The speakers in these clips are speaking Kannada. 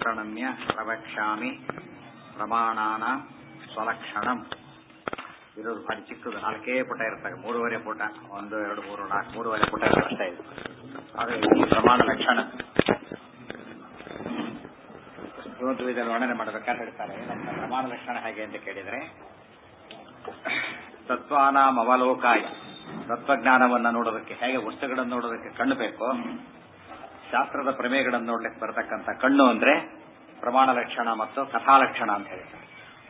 ಸಂಪ್ರಣಮ್ಯ ಪ್ರವಕ್ಷ್ಯಾಮಿ ಪ್ರಮಾಣಾನ ಸ್ವಲಕ್ಷಣಂ ಇರೋದು ಭಾರಿ ಚಿಕ್ಕದು ನಾಲ್ಕೇ ಪುಟ ಇರ್ತವೆ ಮೂರುವರೆ ಪುಟ ಒಂದು ಎರಡು ಮೂರು ನಾಲ್ಕು ಮೂರುವರೆ ಪುಟ ಅಷ್ಟೇ ಇದೆ ಆದರೆ ಈ ಪ್ರಮಾಣ ಲಕ್ಷಣ ಇವತ್ತು ಇದನ್ನು ವರ್ಣನೆ ಮಾಡಬೇಕಾದ್ರೆ ಹೇಳ್ತಾರೆ ನಮ್ಮ ಪ್ರಮಾಣ ಲಕ್ಷಣ ಹೇಗೆ ಅಂತ ಕೇಳಿದರೆ ತತ್ವಾನಾಂ ಅವಲೋಕಾಯ ತತ್ವಜ್ಞಾನವನ್ನು ನೋಡೋದಕ್ಕೆ ಹೇಗೆ ವಸ್ತುಗಳನ್ನು ನೋಡೋದಕ್ಕೆ ಕಣ್ಣು ಬೇಕು ಶಾಸ್ತ್ರದ ಪ್ರಮೇಯಗಳನ್ನು ನೋಡ್ಲಿಕ್ಕೆ ಬರತಕ್ಕಂಥ ಕಣ್ಣು ಅಂದ್ರೆ ಪ್ರಮಾಣ ಲಕ್ಷಣ ಮತ್ತು ಕಥಾಲಕ್ಷಣ ಅಂತ ಹೇಳ್ತಾರೆ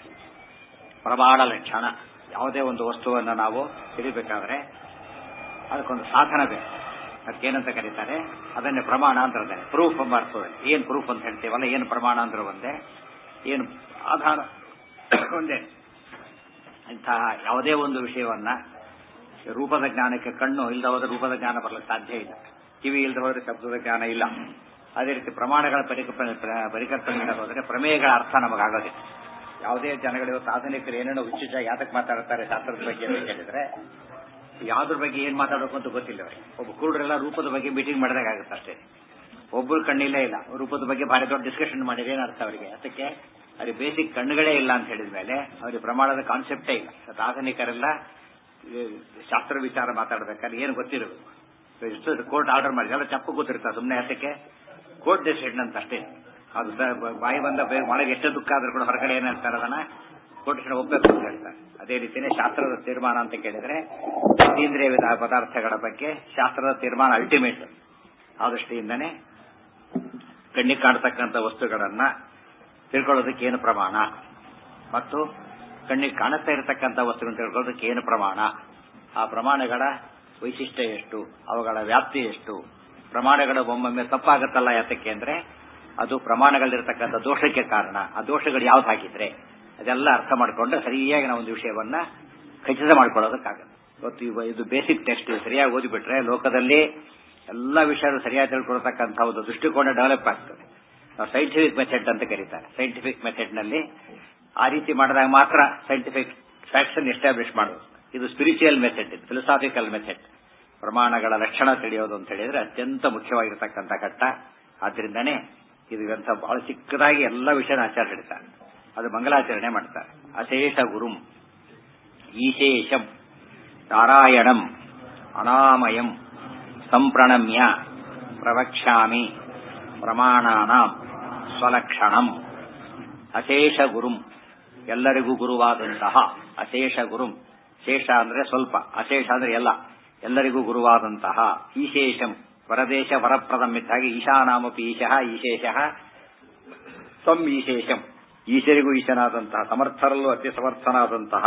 ಪ್ರಮಾಣ ಲಕ್ಷಣ ಯಾವುದೇ ಒಂದು ವಸ್ತುವನ್ನು ನಾವು ತಿಳಿಬೇಕಾದ್ರೆ ಅದಕ್ಕೊಂದು ಸಾಧನ ಬೇಕು ಅದಕ್ಕೇನಂತ ಕರೀತಾರೆ ಅದನ್ನೇ ಪ್ರಮಾಣ ಅಂತ ಹೇಳ್ತಾರೆ ಪ್ರೂಫ್ ಎಂಬ ಅರ್ಥದಲ್ಲಿ ಏನ್ ಪ್ರೂಫ್ ಅಂತ ಹೇಳ್ತೀವಲ್ಲ ಏನು ಪ್ರಮಾಣ ಅಂದ್ರೆ ಒಂದೇ ಏನು ಆಧಾರ ಒಂದೇ ಇಂತಹ ಯಾವುದೇ ಒಂದು ವಿಷಯವನ್ನ ರೂಪದ ಜ್ಞಾನಕ್ಕೆ ಕಣ್ಣು ಇಲ್ಲದ ಹೋದ್ರೆ ರೂಪದ ಜ್ಞಾನ ಬರಲಿಕ್ಕೆ ಸಾಧ್ಯ ಇಲ್ಲ ಕಿವಿ ಇಲ್ಲದ ಹೋದ್ರೆ ಶಬ್ದದ ಜ್ಞಾನ ಇಲ್ಲ ಅದೇ ರೀತಿ ಪ್ರಮಾಣಗಳ ಪರಿಕಲ್ಪನೆ ಪರಿಕಲ್ಪನೆ ಹೋದರೆ ಪ್ರಮೇಯಗಳ ಅರ್ಥ ನಮಗಾಗೋದಿಲ್ಲ ಯಾವುದೇ ಜನಗಳು ಇವತ್ತು ಆಧುನಿಕರು ಏನೇನೋ ಹುಚ್ಚುಚ್ಚ ಯಾತಕ್ಕೆ ಮಾತಾಡ್ತಾರೆ ಶಾಸ್ತ್ರದ ಬಗ್ಗೆ ಅಂತ ಕೇಳಿದ್ರೆ ಯಾವ್ದ್ರ ಬಗ್ಗೆ ಏನ್ ಮಾತಾಡಬೇಕು ಅಂತ ಗೊತ್ತಿಲ್ಲ ಅವರಿಗೆ ಒಬ್ಬ ಕುರುಡರೆಲ್ಲ ರೂಪದ ಬಗ್ಗೆ ಮೀಟಿಂಗ್ ಮಾಡಿದಾಗುತ್ತೆ ಅಷ್ಟೇ ಒಬ್ಬರು ಕಣ್ಣಿಲ್ಲೇ ಇಲ್ಲ ರೂಪದ ಬಗ್ಗೆ ಭಾರಿ ದೊಡ್ಡ ಡಿಸ್ಕಷನ್ ಮಾಡಿದ್ರೆ ಏನ್ ಅರ್ಥ ಅವರಿಗೆ ಅದಕ್ಕೆ ಅವ್ರಿಗೆ ಬೇಸಿಕ್ ಕಣ್ಣುಗಳೇ ಇಲ್ಲ ಅಂತ ಹೇಳಿದ ಮೇಲೆ ಅವ್ರಿಗೆ ಪ್ರಮಾಣದ ಕಾನ್ಸೆಪ್ಟೇ ಇಲ್ಲ ಆಧುನಿಕರೆಲ್ಲ ಶಾಸ್ತ್ರ ವಿಚಾರ ಮಾತಾಡಬೇಕಾದ್ರೆ ಏನು ಗೊತ್ತಿರಬೇಕು ಎಷ್ಟು ಕೋರ್ಟ್ ಆರ್ಡರ್ ಮಾಡಿ ಎಲ್ಲ ಚಪ್ಪು ಗೊತ್ತಿರ್ತಾರೆ ಸುಮ್ಮನೆ ಅದಕ್ಕೆ ಕೋರ್ಟ್ ಡಿಸಿಷನ್ ಅಂತ ಅಷ್ಟೇ ಅದು ಬಾಯಿ ಬಂದ ಒಳಗೆ ಎಷ್ಟು ದುಃಖ ಆದ್ರೂ ಕೂಡ ಹೊರಗಡೆ ಏನ್ ಹೇಳ್ತಾರೆ ಅದನ್ನ ಕೋರ್ಟ್ ಒಪ್ಪಬೇಕು ಅಂತ ಹೇಳ್ತಾರೆ ಅದೇ ರೀತಿನೇ ಶಾಸ್ತ್ರದ ತೀರ್ಮಾನ ಅಂತ ಕೇಳಿದ್ರೆ ಅತೀಂದ್ರಿಯ ವಿಧ ಪದಾರ್ಥಗಳ ಬಗ್ಗೆ ಶಾಸ್ತ್ರದ ತೀರ್ಮಾನ ಅಲ್ಟಿಮೇಟ್ ಆ ದೃಷ್ಟಿಯಿಂದನೇ ಕಣ್ಣಿಗೆ ಕಾಣತಕ್ಕಂಥ ವಸ್ತುಗಳನ್ನ ತಿಳ್ಕೊಳ್ಳೋದಕ್ಕೆ ಏನು ಪ್ರಮಾಣ ಮತ್ತು ಕಣ್ಣಿಗೆ ಕಾಣುತ್ತಾ ಇರತಕ್ಕಂಥ ವಸ್ತುಗಳನ್ನು ತಿಳ್ಕೊಳ್ಳೋದಕ್ಕೆ ಏನು ಪ್ರಮಾಣ ಆ ಪ್ರಮಾಣಗಳ ವೈಶಿಷ್ಟ್ಯ ಎಷ್ಟು ಅವುಗಳ ವ್ಯಾಪ್ತಿ ಎಷ್ಟು ಪ್ರಮಾಣಗಳು ಒಮ್ಮೊಮ್ಮೆ ತಪ್ಪಾಗತ್ತಲ್ಲ ಯಾತಕ್ಕೆ ಅಂದ್ರೆ ಅದು ಪ್ರಮಾಣಗಳಿರ್ತಕ್ಕಂಥ ದೋಷಕ್ಕೆ ಕಾರಣ ಆ ದೋಷಗಳು ಯಾವ್ದು ಹಾಕಿದ್ರೆ ಅದೆಲ್ಲ ಅರ್ಥ ಮಾಡಿಕೊಂಡು ಸರಿಯಾಗಿ ನಾವು ಒಂದು ವಿಷಯವನ್ನ ಖಚಿತ ಮಾಡ್ಕೊಳ್ಳೋದಕ್ಕಾಗತ್ತೆ ಇವತ್ತು ಇದು ಬೇಸಿಕ್ ಟೆಸ್ಟ್ ಸರಿಯಾಗಿ ಓದಿಬಿಟ್ರೆ ಲೋಕದಲ್ಲಿ ಎಲ್ಲ ವಿಷಯಗಳು ಸರಿಯಾಗಿ ತಿಳ್ಕೊಳ್ತಕ್ಕಂಥ ಒಂದು ದೃಷ್ಟಿಕೋನ ಡೆವಲಪ್ ಆಗ್ತದೆ ನಾವು ಸೈಂಟಿಫಿಕ್ ಮೆಥಡ್ ಅಂತ ಕರೀತಾರೆ ಸೈಂಟಿಫಿಕ್ ಮೆಥಡ್ ನಲ್ಲಿ ಆ ರೀತಿ ಮಾಡಿದಾಗ ಮಾತ್ರ ಸೈಂಟಿಫಿಕ್ ಫ್ಯಾಕ್ಟ್ಸ್ ಎಸ್ಟಾಬ್ಲಿಷ್ ಮಾಡೋದು ಇದು ಸ್ಪಿರಿಚುವಲ್ ಮೆಥಡ್ ಇದು ಫಿಲಸಾಫಿಕಲ್ ಮೆಥಡ್ ಪ್ರಮಾಣಗಳ ಲಕ್ಷಣ ತಿಳಿಯೋದು ಅಂತ ಹೇಳಿದ್ರೆ ಅತ್ಯಂತ ಮುಖ್ಯವಾಗಿರತಕ್ಕಂಥ ಘಟ್ಟ ಆದ್ರಿಂದನೇ ಇದು ಅಂತ ಬಹಳ ಚಿಕ್ಕದಾಗಿ ಎಲ್ಲ ವಿಷಯನ ಆಚಾರ ಹಿಡಿತಾರೆ ಅದು ಮಂಗಲಾಚರಣೆ ಮಾಡ್ತಾರೆ ಅಶೇಷ ಗುರುಂ ಈಶೇಷಂ ನಾರಾಯಣಂ ಅನಾಮಯಂ ಸಂಪ್ರಣಮ್ಯ ಪ್ರವಕ್ಷ್ಯಾಮಿ ಪ್ರಮಾಣಾನಾಂ ಸ್ವಲಕ್ಷಣಂ ಅಶೇಷ ಗುರುಂ ಎಲ್ಲರಿಗೂ ಗುರುವಾದಂತಹ ಅಶೇಷ ಗುರುಂ ಶೇಷ ಅಂದ್ರೆ ಸ್ವಲ್ಪ ಅಶೇಷ ಅಂದ್ರೆ ಎಲ್ಲ ಎಲ್ಲರಿಗೂ ಗುರುವಾದಂತಹ ಈಶೇಷಂ ವರದೇಶ ವರಪ್ರದಂ ಇದ್ದಾಗಿ ಈಶಾನಾಮಪಿ ಈಶಃ ಈಶೇಷಃ ಸ್ವಂ ಈಶೇಷಂ ಈಶರಿಗೂ ಈಶನಾದಂತಹ ಸಮರ್ಥರಲ್ಲೂ ಅತಿ ಸಮರ್ಥನಾದಂತಹ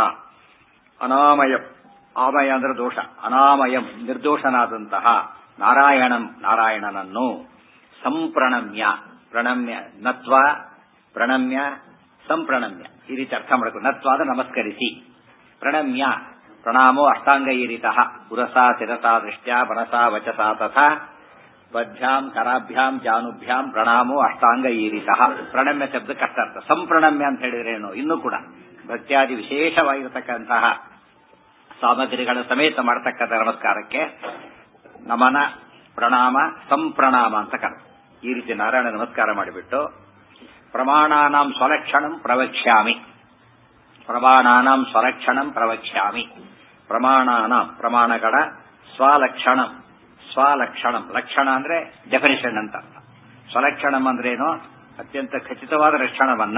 ಅನಾಮಯಂ ಆಮಯ ಅಂದ್ರೆ ದೋಷ ಅನಾಮಯಂ ನಿರ್ದೋಷನಾದಂತಹ ನಾರಾಯಣಂ ನಾರಾಯಣನನ್ನು ಸಂಪ್ರಣಮ್ಯ ಪ್ರಣಮ್ಯ ನತ್ವ ಪ್ರಣಮ್ಯ ಸಂಪ್ರಣಮ್ಯ ಈ ರೀತಿ ಅರ್ಥ ಮಾಡಬೇಕು ನತ್ವ ಅಂದ್ರೆ ನಮಸ್ಕರಿಸಿ ಪ್ರಣಮ್ಯ ಪ್ರಣಾಮೋ ಅಷ್ಟಾಂಗ ಈರಿತ ಪುರಸಾ ಶಿರಸಾ ದೃಷ್ಟ್ಯಾ ಮನಸಾ ವಚಸಾ ತಥಾ ಬದ್ಭ್ಯಾಂ ಕರಾಭ್ಯಾಂ ಜಾನುಭ್ಯಾಂ ಪ್ರಣಾಮೋ ಅಷ್ಟಾಂಗ ಈರಿತ ಪ್ರಣಮ್ಯ ಶಬ್ದ ಕಷ್ಟಾರ್ಥ ಸಂಪ್ರಣಮ್ಯ ಅಂತ ಹೇಳಿದ್ರೇನು ಇನ್ನೂ ಕೂಡ ಭಕ್ತ್ಯಾದಿ ವಿಶೇಷವಾಗಿರತಕ್ಕಂತಹ ಸಾಮಗ್ರಿಗಳ ಸಮೇತ ಮಾಡತಕ್ಕಂಥ ನಮಸ್ಕಾರಕ್ಕೆ ನಮನ ಪ್ರಣಾಮ ಸಂಪ್ರಣಾಮ ಅಂತ ಕರ ಈ ರೀತಿ ನಾರಾಯಣ ನಮಸ್ಕಾರ ಮಾಡಿಬಿಟ್ಟು ಪ್ರಮಾಣಾನಾಂ ಸ್ವಲಕ್ಷಣಂ ಪ್ರವಕ್ಷ್ಯಾಮಿ ಪ್ರಮಾಣಾನಾಂ ಸ್ವಲಕ್ಷಣಂ ಪ್ರವಕ್ಷ್ಯಾಮಿ ಪ್ರಮಾಣಾನಾಂ ಪ್ರಮಾಣಗಳ ಸ್ವಲಕ್ಷಣಂ ಸ್ವಲಕ್ಷಣಂ ಲಕ್ಷಣ ಅಂದ್ರೆ ಡೆಫಿನಿಷನ್ ಅಂತ ಸ್ವಲಕ್ಷಣಂ ಅಂದ್ರೇನು ಅತ್ಯಂತ ಖಚಿತವಾದ ಲಕ್ಷಣವನ್ನ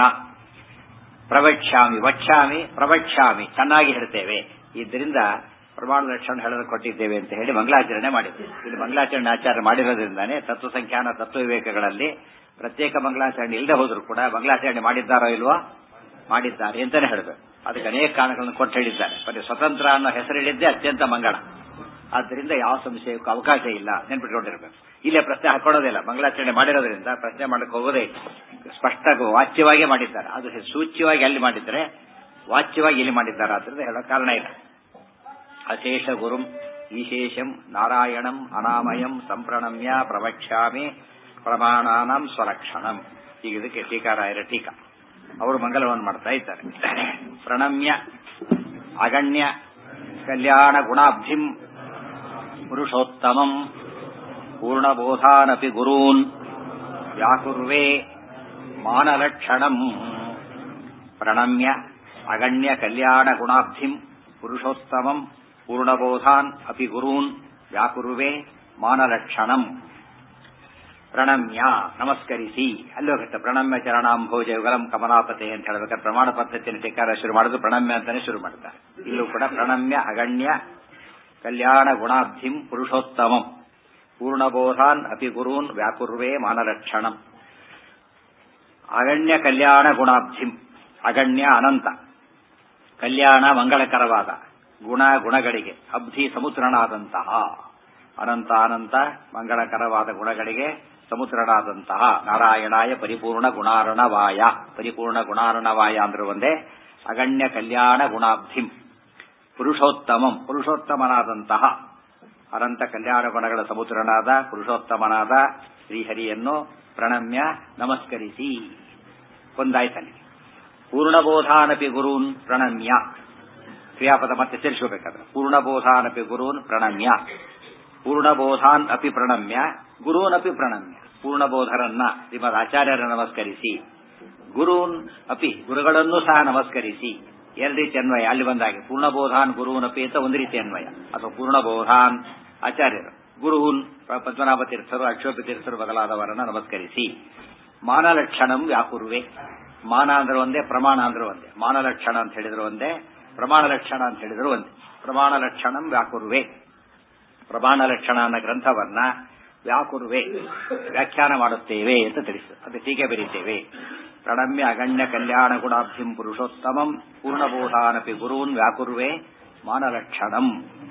ಪ್ರವಕ್ಷ್ಯಾಮಿ ವಕ್ಷ್ಯಾಮಿ ಪ್ರವಕ್ಷ್ಯಾಮಿ ಚೆನ್ನಾಗಿ ಹೇಳ್ತೇವೆ ಇದರಿಂದ ಪ್ರಮಾಣ ಲಕ್ಷಣ ಹೇಳಲು ಕೊಟ್ಟಿದ್ದೇವೆ ಅಂತ ಹೇಳಿ ಮಂಗಲಾಚರಣೆ ಮಾಡಿದ್ದೇವೆ ಇಲ್ಲಿ ಮಂಗಲಾಚರಣೆ ಆಚಾರ ಮಾಡಿರೋದ್ರಿಂದಾನೇ ತತ್ವ ಸಂಖ್ಯಾನ ತತ್ವ ವಿವೇಕಗಳಲ್ಲಿ ಪ್ರತ್ಯೇಕ ಮಂಗಲಾಚರಣೆ ಇಲ್ಲದೆ ಹೋದ್ರು ಕೂಡ ಮಂಗಲಾಚರಣೆ ಮಾಡಿದ್ದಾರೋ ಇಲ್ವೋ ಮಾಡಿದ್ದಾರೆ ಅಂತಾನೆ ಹೇಳಬೇಕು ಅದಕ್ಕೆ ಅನೇಕ ಕಾರಣಗಳನ್ನು ಕೊಟ್ಟು ಹೇಳಿದ್ದಾರೆ ಮತ್ತೆ ಸ್ವತಂತ್ರ ಅನ್ನೋ ಹೆಸರು ಹೇಳಿದ್ದೇ ಅತ್ಯಂತ ಮಂಗಳ ಆದ್ದರಿಂದ ಯಾವ ಸಂಶಯಕ್ಕೂ ಅವಕಾಶ ಇಲ್ಲ ನೆನ್ಪಿಟ್ಕೊಂಡಿರ್ಬೇಕು ಇಲ್ಲೇ ಪ್ರಶ್ನೆ ಹಾಕೊಳ್ಳೋದಿಲ್ಲ ಮಂಗಳಾಚರಣೆ ಮಾಡಿರೋದ್ರಿಂದ ಪ್ರಶ್ನೆ ಮಾಡಕ್ಕೆ ಹೋಗೋದೇ ಇಲ್ಲ ಸ್ಪಷ್ಟ ವಾಚ್ಯವಾಗಿ ಮಾಡಿದ್ದಾರೆ ಅದು ಸೂಚ್ಯವಾಗಿ ಅಲ್ಲಿ ಮಾಡಿದ್ರೆ ವಾಚ್ಯವಾಗಿ ಇಲ್ಲಿ ಮಾಡಿದ್ದಾರೆ ಆದ್ರಿಂದ ಹೇಳೋ ಕಾರಣ ಇಲ್ಲ ಅಶೇಷ ಗುರುಂ ಈಶೇಷಂ ನಾರಾಯಣಂ ಅನಾಮಯಂ ಸಂಪ್ರಣಮ್ಯ ಪ್ರವಕ್ಷ್ಯಾಮಿ ಪ್ರಮಾಣಾನಂ ಸ್ವಲಕ್ಷಣಂ ಈಗ ಇದಕ್ಕೆ ಟೀಕಾರಾಯರ ಟೀಕಾ ಅವರು ಮಂಗಲವನ್ನು ಮಾಡ್ತಾ ಇದ್ದಾರೆ ಪ್ರಣಮ್ಯ ಅಗಣ್ಯ ಕಲ್ಯಾಣ ಗುಣಾಬ್ಧಿಂ ಪುರುಷೋತ್ತಮಂ ಪೂರ್ಣಬೋಧಾನಪಿ ಗುರೂನ್ ವ್ಯಾಕುರ್ವೇ ಮಾನಲಕ್ಷಣಂ ಪ್ರಣಮ್ಯ ಅಗಣ್ಯ ಕಲ್ಯಾಣ ಗುಣಾಬ್ಧಿಂ ಪುರುಷೋತ್ತಮಂ ಪೂರ್ಣಬೋಧಾನ್ ಅಪಿ ಗುರೂನ್ ವ್ಯಾಕುರುವೆ ಮಾನಲಕ್ಷಣಂ ಪ್ರಣಮ್ಯ ನಮಸ್ಕರಿಸಿ ಅಲ್ಲಿ ಹೋಗುತ್ತೆ ಪ್ರಣಮ್ಯ ಚರಣಾಂಭೋಜ ಯುಗಲಂ ಕಮಲಾಪತೆ ಅಂತ ಹೇಳ್ಬೇಕಾದ್ರೆ ಪ್ರಮಾಣ ಪದ್ಧತಿಯನ್ನು ಟೀಕಾರ ಶುರು ಮಾಡೋದು ಪ್ರಣಮ್ಯ ಅಂತಾನೆ ಶುರು ಮಾಡ್ತಾರೆ ಇಲ್ಲೂ ಕೂಡ ಪ್ರಣಮ್ಯ ಅಗಣ್ಯ ಕಲ್ಯಾಣ ಗುಣಾಬ್ಧಿಂ ಪುರುಷೋತ್ತಮಂ ಪೂರ್ಣಬೋಧಾನ್ ಅಪಿ ಗುರೂನ್ ವ್ಯಾಕುರ್ವೇ ಮಾನಲಕ್ಷಣಂ ಅಗಣ್ಯ ಕಲ್ಯಾಣ ಗುಣಾಬ್ಧಿಂ ಅಗಣ್ಯ ಅನಂತ ಕಲ್ಯಾಣ ಮಂಗಳಕರವಾದ ಗುಣ ಗುಣಗಳಿಗೆ ಅಬ್ಧಿ ಸಮುದ್ರನಾದಂತಹ ಅನಂತ ಅನಂತ ಮಂಗಳಕರವಾದ ಗುಣಗಳಿಗೆ ಸಮುದ್ರನಾದಂತಹ ನಾರಾಯಣಾಯ ಪರಿಪೂರ್ಣ ಗುಣಾರಣವಾಯ ಪರಿಪೂರ್ಣ ಗುಣಾರಣವಾಯ ಅಂದ್ರೆ ಒಂದೇ ಅಗಣ್ಯ ಕಲ್ಯಾಣ ಗುಣಾಬ್ಧಿಂ ಪುರುಷೋತ್ತಮಂ ಪುರುಷೋತ್ತಮನಾದಂತಹ ಅನಂತ ಕಲ್ಯಾಣ ಗುಣಗಳ ಸಮುದ್ರನಾದ ಪುರುಷೋತ್ತಮನಾದ ಶ್ರೀಹರಿಯನ್ನು ಪ್ರಣಮ್ಯ ನಮಸ್ಕರಿಸಿ ಒಂದಾಯ್ತಲ್ಲಿ ಪೂರ್ಣಬೋಧಾನಪಿ ಗುರೂನ್ ಪ್ರಣಮ್ಯ ಕ್ರಿಯಾಪದ ಮತ್ತೆ ಸೇರಿಸಬೇಕಾದ್ರೆ ಪೂರ್ಣಬೋಧಾನಪಿ ಗುರೂನ್ ಪ್ರಣಮ್ಯ ಪೂರ್ಣಬೋಧಾನ್ ಅಪಿ ಪ್ರಣಮ್ಯ ಗುರೂನ್ ಅಪಿ ಪ್ರಣಮ್ಯ ಪೂರ್ಣಬೋಧರನ್ನ ಶ್ರೀಮದ್ ಆಚಾರ್ಯರ ನಮಸ್ಕರಿಸಿ ಗುರೂನ್ ಅಪಿ ಗುರುಗಳನ್ನೂ ಸಹ ನಮಸ್ಕರಿಸಿ ಎರಡು ರೀತಿ ಅನ್ವಯ ಅಲ್ಲಿ ಬಂದಾಗೆ ಪೂರ್ಣಬೋಧಾನ್ ಗುರುವನ್ ಅಪಿ ಅಂತ ಒಂದು ರೀತಿ ಅನ್ವಯ ಅಥವಾ ಪೂರ್ಣಬೋಧಾನ್ ಆಚಾರ್ಯರು ಗುರುವನ್ ಪದ್ಮನಾಭ ತೀರ್ಥರು ಅಕ್ಷೋಭ ತೀರ್ಥರು ಬದಲಾದವರನ್ನ ನಮಸ್ಕರಿಸಿ ಮಾನಲಕ್ಷಣಂ ವ್ಯಾಕುರುವೆ ಮಾನ ಅಂದ್ರೆ ಒಂದೇ ಪ್ರಮಾಣ ಅಂದ್ರೆ ಒಂದೇ ಮಾನಲಕ್ಷಣ ಅಂತ ಹೇಳಿದ್ರು ಒಂದೇ ಪ್ರಮಾಣ ಲಕ್ಷಣ ಅಂತ ಹೇಳಿದ್ರು ಒಂದೇ ಪ್ರಮಾಣ ಲಕ್ಷಣಂ ವ್ಯಾಕುರುವೆ ಪ್ರಮಾಣ ಲಕ್ಷಣ ಅನ್ನೋ ಗ್ರಂಥವನ್ನ ವ್ಯಾಕುರುವೆ ವ್ಯಾಖ್ಯಾನ ಮಾಡುತ್ತೇವೆ ಅಂತ ತಿಳಿಸು ಅದು ಹೀಗೆ ಬರೀತೇವೆ ಪ್ರಣಮ್ಯ ಅಗಣ್ಯ ಕಲ್ಯಾಣ ಗುಣಾಬ್ಧಿಂ ಪುರುಷೋತ್ತಮಂ ಪೂರ್ಣಬೋಧಾನಪಿ ಗುರೂನ್ ವ್ಯಾಕುರುವೆ ಮಾನಲಕ್ಷಣಂ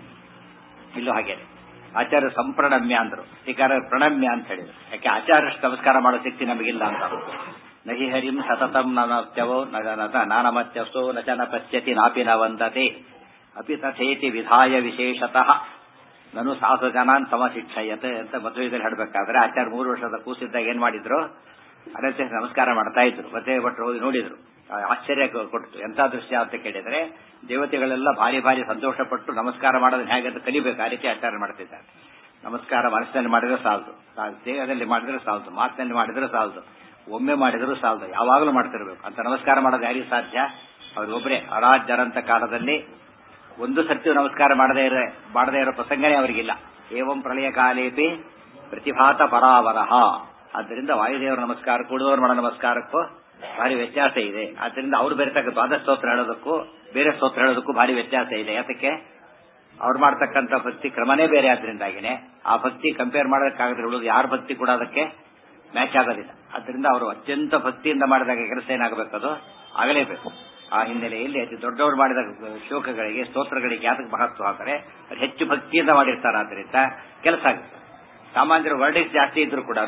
ಇಲ್ಲೂ ಹಾಗೇನೆ ಆಚಾರ್ಯ ಸಂಪ್ರಣಮ್ಯ ಅಂದ್ರು ಶ್ರೀಕಾರ ಪ್ರಣಮ್ಯ ಅಂತ ಹೇಳಿದ್ರು ಯಾಕೆ ಆಚಾರ್ಯಷ್ಟು ನಮಸ್ಕಾರ ಮಾಡೋ ಶಕ್ತಿ ನಮಗಿಲ್ಲ ಅಂತ ನಹಿ ಹರಿಂ ಸತತಂ ನತ್ಯವೋ ನಾನಮತ್ಯಸೋ ನ ಚ ನ ಪಶ್ಯತಿ ನಾಪಿ ನ ವಂದತೆ ಅಪಿ ತಥೇತಿ ವಿಧಾಯ ವಿಶೇಷತಃ ನಾನು ಸಾಧು ಜನಾನ್ ಸಮಶಿಕ್ಷಯತೆ ಅಂತ ಮದುವೆದಲ್ಲಿ ಹೇಳಬೇಕಾದ್ರೆ ಆಚಾರ್ಯ ಮೂರು ವರ್ಷದ ಕೂಸಿದ್ದಾಗ ಏನ್ ಮಾಡಿದ್ರು ಅನಂತ ನಮಸ್ಕಾರ ಮಾಡ್ತಾ ಇದ್ರು ಮತ್ತೆ ಭಟ್ರು ಹೋಗಿ ನೋಡಿದ್ರು ಆಶ್ಚರ್ಯ ಕೊಟ್ಟು ಎಂತ ದೃಶ್ಯ ಅಂತ ಕೇಳಿದ್ರೆ ದೇವತೆಗಳೆಲ್ಲ ಭಾರಿ ಭಾರಿ ಸಂತೋಷಪಟ್ಟು ನಮಸ್ಕಾರ ಮಾಡೋದನ್ನ ಹೇಗೆ ಅಂತ ಕಲಿಬೇಕು ಆ ರೀತಿ ಆಚಾರ ಮಾಡ್ತಿದ್ದಾರೆ ನಮಸ್ಕಾರ ಮನಸ್ಸಿನಲ್ಲಿ ಮಾಡಿದ್ರೆ ಸಾಲದು ದೇಹದಲ್ಲಿ ಮಾಡಿದ್ರೆ ಸಾಲದು ಮಾತಿನಲ್ಲಿ ಮಾಡಿದ್ರೆ ಸಾಲದು ಒಮ್ಮೆ ಮಾಡಿದ್ರು ಸಾಲದು ಯಾವಾಗಲೂ ಮಾಡ್ತಿರ್ಬೇಕು ಅಂತ ನಮಸ್ಕಾರ ಮಾಡೋದು ಯಾರಿಗೆ ಸಾಧ್ಯ ಅವ್ರಿಗೊಬ್ಬರೇ ಅರಾಜ್ಯರಂತ ಕಾಲದಲ್ಲಿ ಒಂದು ಸರ್ತಿ ನಮಸ್ಕಾರ ಮಾಡದೇ ಇರೋ ಮಾಡದೇ ಇರೋ ಪ್ರಸಂಗನೇ ಅವರಿಗಿಲ್ಲ ಏವಂ ಪ್ರಳಯ ಕಾಲೇಪಿ ಪ್ರತಿಭಾತ ಪರಾವರಹ ಆದ್ದರಿಂದ ವಾಯುದೇವರ ನಮಸ್ಕಾರ ಕೂಡುವವರು ಮಾಡೋ ನಮಸ್ಕಾರಕ್ಕೂ ಭಾರಿ ವ್ಯತ್ಯಾಸ ಇದೆ ಆದ್ದರಿಂದ ಅವ್ರು ಬೇರೆತಕ್ಕ ದ್ವಾದ ಸ್ತೋತ್ರ ಹೇಳೋದಕ್ಕೂ ಬೇರೆ ಸ್ತೋತ್ರ ಹೇಳೋದಕ್ಕೂ ಭಾರಿ ವ್ಯತ್ಯಾಸ ಇದೆ ಯಾತಕ್ಕೆ ಅವ್ರು ಮಾಡ್ತಕ್ಕಂಥ ಭಕ್ತಿ ಕ್ರಮನೇ ಬೇರೆ ಆದ್ರಿಂದಾಗಿನೇ ಆ ಭಕ್ತಿ ಕಂಪೇರ್ ಮಾಡೋದಕ್ಕಾಗದ್ರೆ ಉಳಿದು ಯಾರ ಭಕ್ತಿ ಕೂಡ ಅದಕ್ಕೆ ಮ್ಯಾಚ್ ಆಗೋದಿಲ್ಲ ಅದರಿಂದ ಅವರು ಅತ್ಯಂತ ಭಕ್ತಿಯಿಂದ ಮಾಡಿದಾಗ ಕೆಲಸ ಏನಾಗಬೇಕದು ಆಗಲೇಬೇಕು ಆ ಹಿನ್ನೆಲೆಯಲ್ಲಿ ಅತಿ ದೊಡ್ಡವರು ಮಾಡಿದ ಶ್ಲೋಕಗಳಿಗೆ ಸ್ತೋತ್ರಗಳಿಗೆ ಯಾತಕ್ಕೆ ಮಹತ್ವ ಅಂದರೆ ಅದು ಹೆಚ್ಚು ಭಕ್ತಿಯಿಂದ ಮಾಡಿರ್ತಾರೆ ಆದ್ದರಿಂದ ಕೆಲಸ ಆಗುತ್ತೆ ಸಾಮಾನ್ಯರು ವರ್ಡಿಕ್ಸ್ ಜಾಸ್ತಿ ಇದ್ರು ಕೂಡ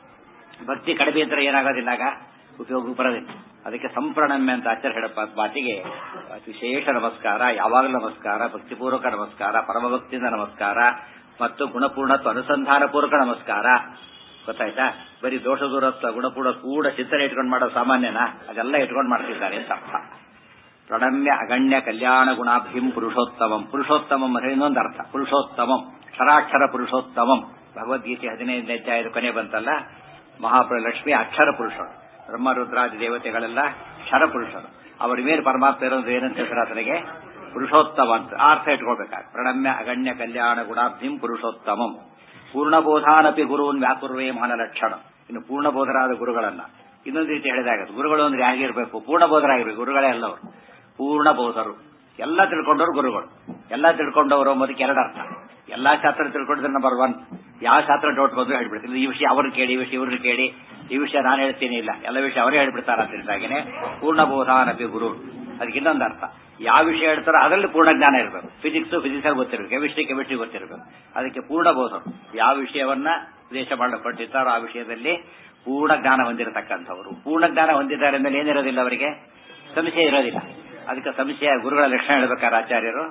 ಭಕ್ತಿ ಕಡಿಮೆ ಇದ್ರೆ ಏನಾಗೋದಿಲ್ಲ ಆಗ ಉಪಯೋಗ ಬರೋದಿಲ್ಲ ಅದಕ್ಕೆ ಸಂಪ್ರಣಮ್ಯ ಅಂತ ಆಚಾರ್ಯ ಹೇಳಪ್ಪ ಮಾತಿಗೆ ವಿಶೇಷ ನಮಸ್ಕಾರ ಯಾವಾಗಲೂ ನಮಸ್ಕಾರ ಭಕ್ತಿಪೂರ್ವಕ ನಮಸ್ಕಾರ ಪರಮಭಕ್ತಿಯಿಂದ ನಮಸ್ಕಾರ ಮತ್ತು ಗುಣಪೂರ್ಣತ್ವ ಅನುಸಂಧಾನ ಪೂರ್ವಕ ನಮಸ್ಕಾರ ಗೊತ್ತಾಯ್ತಾ ಬರೀ ದೋಷ ದೂರತ್ವ ಗುಣಪೂರ್ಣ ಕೂಡ ಚಿಂತನೆ ಇಟ್ಕೊಂಡು ಮಾಡೋ ಸಾಮಾನ್ಯನ ಅದೆಲ್ಲ ಇಟ್ಕೊಂಡು ಮಾಡ್ತಿದ್ದಾರೆ ಅಂತ ಅರ್ಥ ಪ್ರಣಮ್ಯ ಅಗಣ್ಯ ಕಲ್ಯಾಣ ಗುಣಾಭಿಂ ಪುರುಷೋತ್ತಮಂ ಪುರುಷೋತ್ತಮಂ ಅಂದ್ರೆ ಇನ್ನೊಂದು ಅರ್ಥ ಪುರುಷೋತ್ತಮಂ ಕ್ಷರಾಕ್ಷರ ಪುರುಷೋತ್ತಮಂ ಭಗವದ್ಗೀತೆ ಹದಿನೈದನೇ ಅಧ್ಯಾಯದ ಕೊನೆ ಬಂತಲ್ಲ ಮಹಾಪ್ರ ಲಕ್ಷ್ಮಿ ಅಕ್ಷರ ಪುರುಷರು ಬ್ರಹ್ಮರುದ್ರಾದಿ ದೇವತೆಗಳೆಲ್ಲ ಕ್ಷರ ಪುರುಷರು ಅವರ ಮೇಲೆ ಪರಮಾತ್ಮ ಇರೋದು ಏನಂತ ಹೆಸರು ಆತನಿಗೆ ಪುರುಷೋತ್ತಮ ಅಂತ ಆ ಅರ್ಥ ಇಟ್ಕೊಳ್ಬೇಕಾಗ ಪ್ರಣಮ್ಯ ಅಗಣ್ಯ ಕಲ್ಯಾಣ ಗುಣಾಬ್ಧಿಂ ಪುರುಷೋತ್ತಮಂ ಪೂರ್ಣಬೋಧಾನಪಿ ಗುರುವನ್ ವ್ಯಾಕುರ್ವೇ ಲಕ್ಷಣ ಇನ್ನು ಪೂರ್ಣಬೋಧರಾದ ಗುರುಗಳನ್ನ ಇನ್ನೊಂದು ರೀತಿ ಹೇಳಿದಾಗ ಗುರುಗಳು ಅಂದ್ರೆ ಹೇಗಿರ್ಬೇಕು ಪೂರ್ಣಬೋಧರಾಗಿರ್ಬೇಕು ಗುರುಗಳೇ ಅಲ್ಲವರು ಪೂರ್ಣಬೋಧರು ಎಲ್ಲ ತಿಳ್ಕೊಂಡವರು ಗುರುಗಳು ಎಲ್ಲ ತಿಳ್ಕೊಂಡವರು ಮೊದಕ್ಕೆ ಎರಡು ಅರ್ಥ ಎಲ್ಲಾ ಶಾಸ್ತ್ರ ತಿಳ್ಕೊಂಡಿದ್ರೆ ನಂಬರ್ ಒನ್ ಯಾವ ಶಾಸ್ತ್ರ ಡೌಟ್ ಬಂದ್ರು ಹೇಳ್ಬಿಡ್ತೀನಿ ಈ ವಿಷಯ ಅವ್ರನ್ನ ಕೇಳಿ ಈ ವಿಷಯ ಇವ್ರನ್ನ ಕೇಳಿ ಈ ವಿಷಯ ನಾನು ಹೇಳ್ತೀನಿ ಇಲ್ಲ ಎಲ್ಲ ವಿಷಯ ಅವರೇ ಹೇಳ್ಬಿಡ್ತಾರ ಅಂತಂದಾಗಿನೇ ಪೂರ್ಣಬೋಧಾನಪಿ ಗುರು ಅದಕ್ಕೆ ಇನ್ನೊಂದು ಅರ್ಥ ಯಾವ ವಿಷಯ ಹೇಳ್ತಾರೋ ಅದರಲ್ಲಿ ಪೂರ್ಣ ಜ್ಞಾನ ಇರಬೇಕು ಫಿಸಿಕ್ಸ್ ಫಿಸಿಕ್ಸ್ ಅಲ್ಲಿ ಗೊತ್ತಿರಬೇಕು ಕೆಮಿಸ್ಟ್ರಿ ಕೆಮಿಸ್ಟ್ರಿ ಗೊತ್ತಿರಬೇಕು ಅದಕ್ಕೆ ಪೂರ್ಣಬೋಧರು ಯಾವ ವಿಷಯವನ್ನ ಉದ್ದೇಶ ಮಾಡಲ್ಪಟ್ಟಿರ್ತಾರೋ ಆ ವಿಷಯದಲ್ಲಿ ಪೂರ್ಣ ಜ್ಞಾನ ಹೊಂದಿರತಕ್ಕಂಥವರು ಪೂರ್ಣ ಜ್ಞಾನ ಹೊಂದಿದ್ದಾರೆ ಮೇಲೆ ಏನಿರೋದಿಲ್ಲ ಅವರಿಗೆ ಸಂಶಯ ಇರೋದಿಲ್ಲ ಅದಕ್ಕೆ ಸಂಶಯ ಗುರುಗಳ ಲಕ್ಷಣ ಹೇಳ್ಬೇಕಾರೆ ಆಚಾರ್ಯರು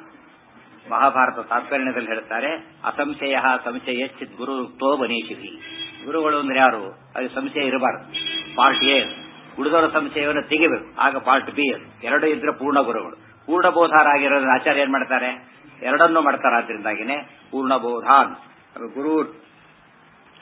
ಮಹಾಭಾರತ ತಾತ್ಪರ್ಯದಲ್ಲಿ ಹೇಳ್ತಾರೆ ಅಸಂಶಯ ಸಂಶಯ ಚಿತ್ ಗುರು ತೋ ಬನೀಶಿವಿ ಗುರುಗಳು ಅಂದ್ರೆ ಯಾರು ಅದು ಸಂಶಯ ಇರಬಾರದು ಪಾರ್ಟ್ ಎ ಉಳಿದವರ ಸಂಶಯವನ್ನು ತೆಗಿಬೇಕು ಆಗ ಪಾರ್ಟ್ ಬಿ ಅದು ಎರಡು ಇದ್ರೆ ಪೂರ್ಣ ಗುರುಗಳು ಪೂರ್ಣಬೋಧಾರಾಗಿರೋದ್ರ ಆಚಾರ್ಯ ಏನ್ ಮಾಡ್ತಾರೆ ಎರಡನ್ನೂ ಮಾಡ್ತಾರೆ ಆದ್ರಿಂದಾಗಿನೇ ಪೂರ್ಣಬೋಧಾನ್ ಗುರು